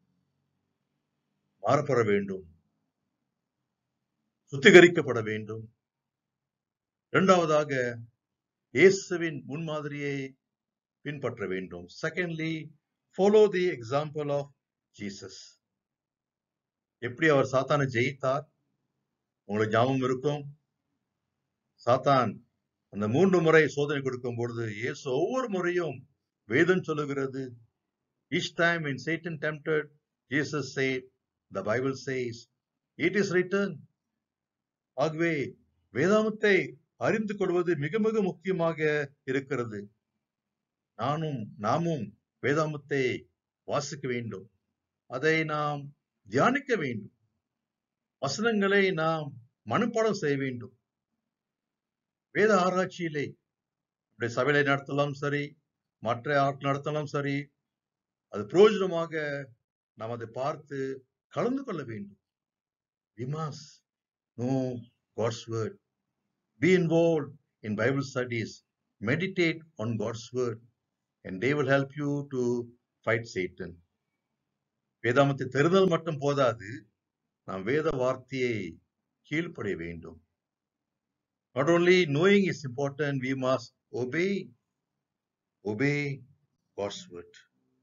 S7: மாறப்பட வேண்டும் சுத்திகரிக்கப்பட வேண்டும் இரண்டாவதாக இயேசுவின் முன்மாதிரியை பின்பற்ற வேண்டும் secondly follow the example of Jesus எப்படி அவர் சாத்தானை ஜெயித்தார் உங்களுக்கு ஞாபகம் இருக்கும் சாத்தான் அந்த மூன்று முறை சோதனை கொடுக்கும் பொழுது இயேசு ஒவ்வொரு முறையும் வேதம் சொல்லுகிறது each time when Satan tempted, Jesus said, the Bible says, it is written. ஆகவே வேதாமத்தை அறிந்து கொள்வது மிக மிக முக்கியமாக இருக்கிறது நானும் நாமும் வேதாமத்தை வாசிக்க வேண்டும் அதை நாம் தியானிக்க வேண்டும் வசனங்களை நாம் மனப்பாடம் செய்ய வேண்டும் வேத ஆராய்ச்சியிலே நம்முடைய சபையில நடத்தலாம் சரி மற்ற ஆட்கள் நடத்தலாம் சரி அது பிரயோஜனமாக நாம் அதை பார்த்து கலந்து கொள்ள வேண்டும் we must know God's word be involved in Bible studies meditate on God's word and they will help you to fight Satan வேதாமத்தை தெரிதல் மட்டும் போதாது நாம் வேத வார்த்தையை கீழ்ப்படைய வேண்டும் not only knowing is important we must obey obey God's word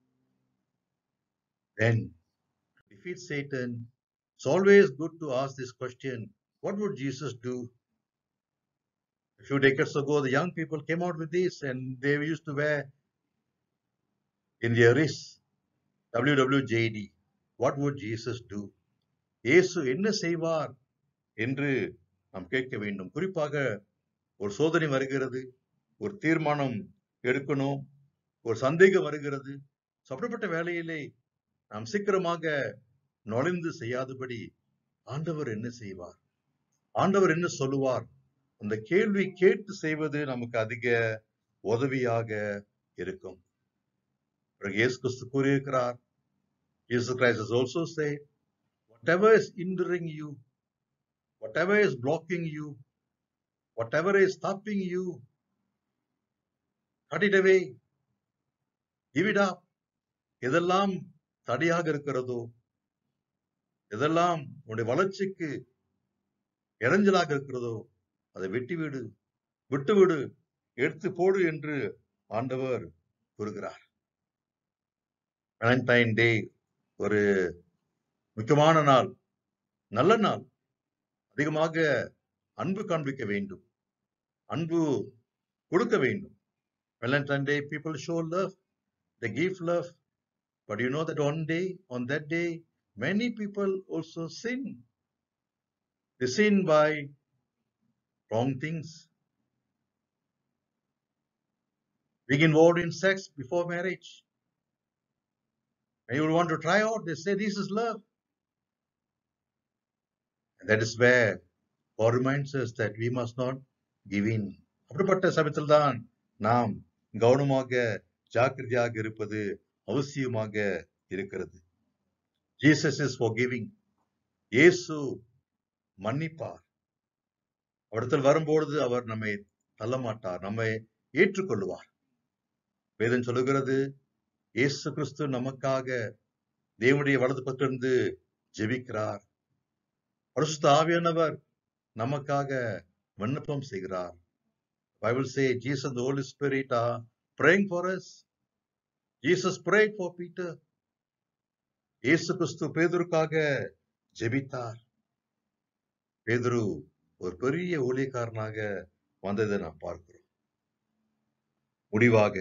S7: then to defeat Satan, it's always good to ask this question what would Jesus do? A few decades ago, the young people came out with this and they used to wear in their wrists WWJD. What would Jesus do? இயேசு என்ன செய்வார் என்று நாம் கேட்க வேண்டும் குறிப்பாக ஒரு சோதனை வருகிறது ஒரு தீர்மானம் எடுக்கணும் ஒரு சந்தேகம் வருகிறது So, அப்படிப்பட்ட வேலையிலே நாம் சீக்கிரமாக நுழைந்து செய்யாதபடி ஆண்டவர் என்ன செய்வார் ஆண்டவர் என்ன சொல்லுவார் அந்த கேள்வி கேட்டு செய்வது நமக்கு அதிக உதவியாக இருக்கும் பிறகு இயேசு கிறிஸ்து கூறியிருக்கிறார் Jesus Christ has also said, whatever is hindering you, whatever is blocking you, whatever is stopping you, cut it away, give it up, எதெல்லாம் தடையாக இருக்கிறதோ எதெல்லாம் உன்னுடைய வளர்ச்சிக்கு இடைஞ்சலாக இருக்கிறதோ அதை வெட்டிவிடு விட்டுவிடு எடுத்து போடு என்று ஆண்டவர் கூறுகிறார் வேலண்டைன் டே ஒரு முக்கியமான நாள் நல்ல நாள் அதிகமாக அன்பு காண்பிக்க வேண்டும் அன்பு கொடுக்க வேண்டும் Valentine Day people show love they give love but you know that one day on that day many people also sin they sin by wrong things being involved in sex before marriage and you want to try out they say this is love and that is where God reminds us that we must not give in அப்படிப்பட்ட சமயத்தில் தான் நாம் கவனமாக ஜாக்கிரதையாக இருப்பது அவசியமாக இருக்கிறது Jesus is forgiving இயேசு மன்னிப்பார் அவரிடத்தில் வரும்பொழுது அவர் நம்மை தள்ளமாட்டார் நம்மை ஏற்றுக்கொள்வார் வேதம் சொல்லுகிறது இயேசு கிறிஸ்து நமக்காக தேவனுடைய வலது பக்கத்திலிருந்து ஜெபிக்கிறார் பரிசுத்த ஆவியானவர் நமக்காக விண்ணப்பம் செய்கிறார் Bible say Jesus the holy spirit are praying for us jesus prayed for peter இயேசு கிறிஸ்து பேதுருக்காக ஜெபித்தார் பேதுரு ஒரு பெரிய ஊழியக்காரனாக வந்ததை நாம் பார்க்கிறோம் முடிவாக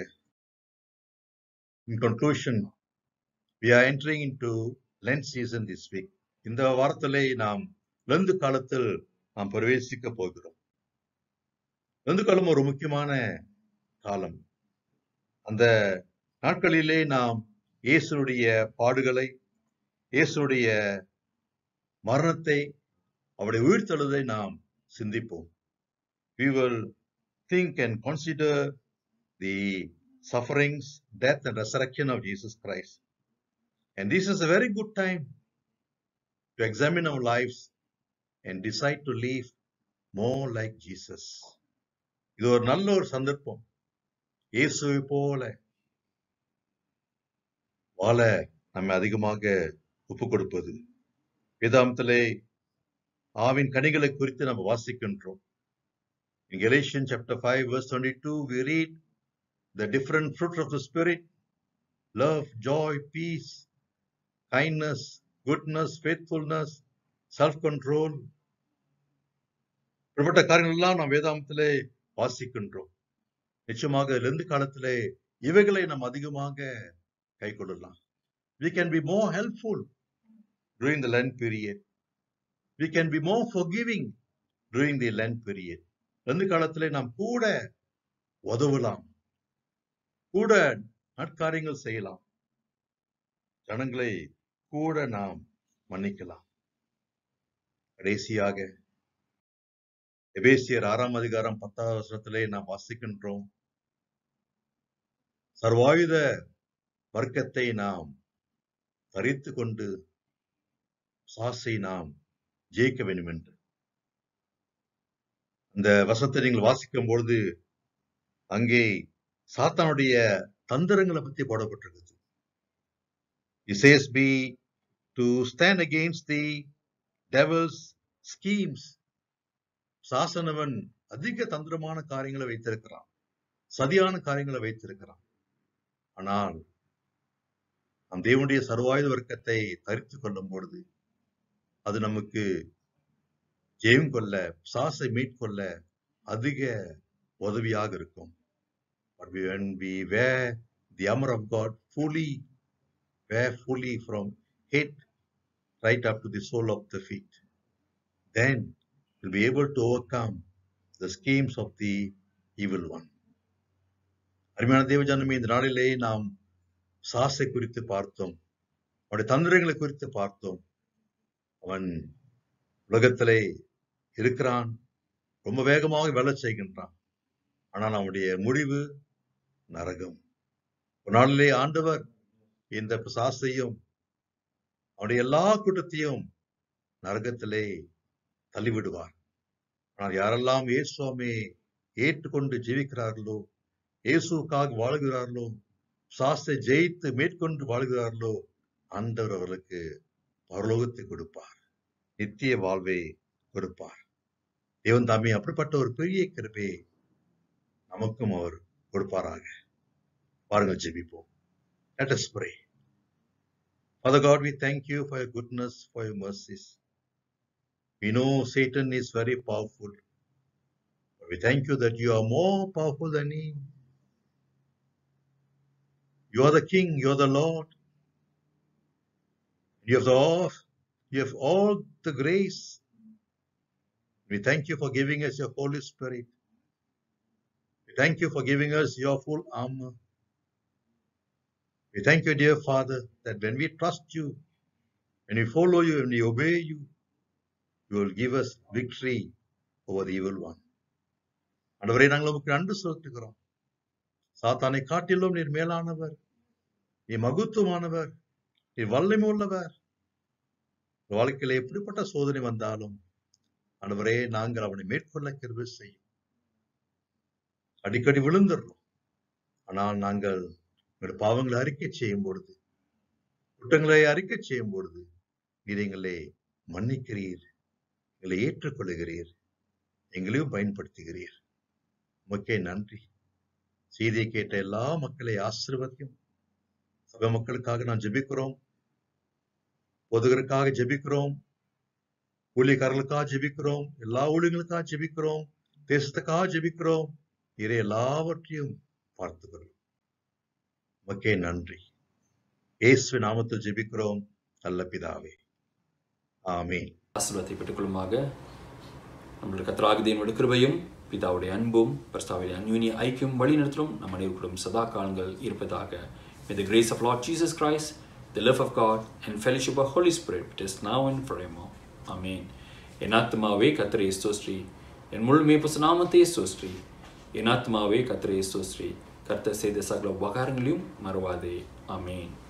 S7: in conclusion we are entering into lent season this week இந்த வாரத்திலே நாம் லந்து காலத்தில் நாம் பிரவேசிக்க போகிறோம் லந்து காலம் ஒரு முக்கியமான காலம் அந்த நாட்களிலே நாம் இயேசுடைய பாடுகளை இயேசுடைய மரணத்தை அவருடைய உயிர்த்தெழுதை நாம் சிந்திப்போம் we will think and consider the sufferings death and resurrection of jesus christ and this is a very good time to examine our lives and decide to live more like jesus இது ஒரு நல்ல ஒரு சந்தர்ப்பம் இயேசுவை போல வாழ நம்ம அதிகமாக ஒப்பு கொடுப்பது வேதாந்தத்திலே ஆவின் கனிகளை குறித்து நம்ம வாசிக்கின்றோம் In Galatians chapter 5 verse 22 we read the different fruits of the spirit love joy peace kindness goodness faithfulness self control இப்படிப்பட்ட காரியங்கள் எல்லாம் நாம் வேதாந்தத்திலே வாசிக்கின்றோம் நிச்சயமாக லெந்து காலத்திலே இவைகளை நாம் அதிகமாக கை கொள்ளலாம் we can be more helpful during the Lent period. We can be more forgiving during the Lent period. லெந்து காலத்திலே நாம் கூட உதவலாம் கூட நற்காரியங்கள் செய்யலாம் ஜனங்களை கூட நாம் மன்னிக்கலாம் கடைசியாக எபேசியர் ஆறாம் அதிகாரம் பத்தாவது வருஷத்திலே நாம் வாசிக்கின்றோம் சர்வாயுத வர்க்கத்தை நாம் தரித்து கொண்டு சாசை நாம் ஜெயிக்க வேண்டும் என்று அந்த வசத்தை நீங்கள் வாசிக்கும் பொழுது அங்கே சாத்தானுடைய தந்திரங்களை பத்தி போடப்பட்டிருக்குது It says be to stand against the devil's schemes. சாசனவன் அதிக தந்திரமான காரியங்களை வைத்திருக்கிறான் சதியான காரியங்களை வைத்திருக்கிறான் ஆனால் நம் தேவனுடைய சர்வாயுத வர்க்கத்தை தரித்து கொள்ளும் பொழுது அது நமக்கு ஜெயம் கொள்ள சாசை மீட்கொள்ள அதிக உதவியாக இருக்கும் But when we wear the armor of God fully, wear fully from head right up to the sole of the feet, then we'll be able to overcome the schemes of the evil one. அருமையான தேவஜானமே இந்த நாளிலே நாம் சாசை குறித்து பார்த்தோம் அவனுடைய தந்திரங்களை குறித்து பார்த்தோம் அவன் உலகத்திலே இருக்கிறான் ரொம்ப வேகமாக வேலை செய்கின்றான் ஆனால் அவனுடைய முடிவு நரகம் ஒரு நாளிலே ஆண்டவர் இந்த பிசாசையும் அவனுடைய எல்லா கூட்டத்தையும் நரகத்திலே தள்ளிவிடுவார் ஆனால் யாரெல்லாம் இயேசுவாமே ஏற்றுக்கொண்டு ஜீவிக்கிறார்களோ இயேசுவுக்காக வாழ்கிறார்களோ சாஸ்தை ஜெயித்து மேற்கொண்டு வாழ்கிறார்களோ ஆண்டவர் அவர்களுக்கு பரலோகத்தை கொடுப்பார் நித்திய வாழ்வை கொடுப்பார் தேவன் தாமே அப்படிப்பட்ட ஒரு பெரிய கிருபையை நமக்கும் அவர் கொடுப்பாராக பாருங்கள் ஜெபிப்போம் Let us pray. Father God, we thank you for your goodness, for your mercies. We know Satan is very powerful. But we thank you that you are more powerful than him. You are the King, you are the Lord. You have all, you have all the grace. We thank you for giving us your Holy Spirit. We thank you for giving us your full armor. We thank you, dear Father, that when we trust you, when we follow you, when we obey you, you will give us victory over the evil one. ஆண்டவரே நாங்கள் உமக்கு நன்றி செலுத்துகிறோம் சாத்தானை காட்டிலும் நீர் மேலானவர் நீ மகுத்துவமானவர் நீ வல்லமை உள்ளவர் உங்க வாழ்க்கையில எப்படிப்பட்ட சோதனை வந்தாலும் ஆண்டவரே நாங்கள் அவனை மேற்கொள்ள கிருபை செய்யும் அடிக்கடி விழுந்துடுறோம் ஆனால் நாங்கள் எங்களுடைய பாவங்களை அறிக்கை செய்யும் பொழுது குற்றங்களை அறிக்கை செய்யும் பொழுது நீர் எங்களை மன்னிக்கிறீர் எங்களை ஏற்றுக்கொள்கிறீர் எங்களையும் பயன்படுத்துகிறீர் உமக்கே நன்றி செய்தியை கேட்ட எல்லா மக்களை ஆசீர்வதியும் சபை மக்களுக்காக நான் ஜெபிக்கிறோம் பொதுகருக்காக ஜெபிக்கிறோம் ஊழியக்காரர்களுக்காக ஜெபிக்கிறோம் எல்லா ஊழியர்களுக்காக ஜெபிக்கிறோம் தேசத்துக்காக ஜெபிக்கிறோம் இறை எல்லாவற்றையும் பார்த்துக்கிறோம் உமக்கே நன்றி இயேசு நாமத்தில் ஜெபிக்கிறோம் நல்ல பிதாவே ஆமென்
S8: ஆசீர்வாதத்தை பெற்றுக்கொள்ளுமாக நம்மளுடைய கத்தராக தேவனுடைய கிருபையும் பிதாவுடைய அன்பும் பரிசுத்தாவுடைய அந்யூனிய ஐக்கியம் வழிநடத்தலும் நம் அனைவருக்கும் சதா காலங்கள் இருப்பதாக May the grace of Lord Jesus Christ, the love of God, and fellowship of Holy Spirit be with us now and forevermore. Amen. என் ஆத்மாவே கத்தரை ஸ்தோஸ்ரீ என் முழுமே புசநாமத்தை ஸ்தோஸ்ரீ என் ஆத்மாவே கத்தரை ஸ்தோஸ்ரீ கர்த்தர் செய்த சகல உபகாரங்களையும் மறவாதே ஆமென்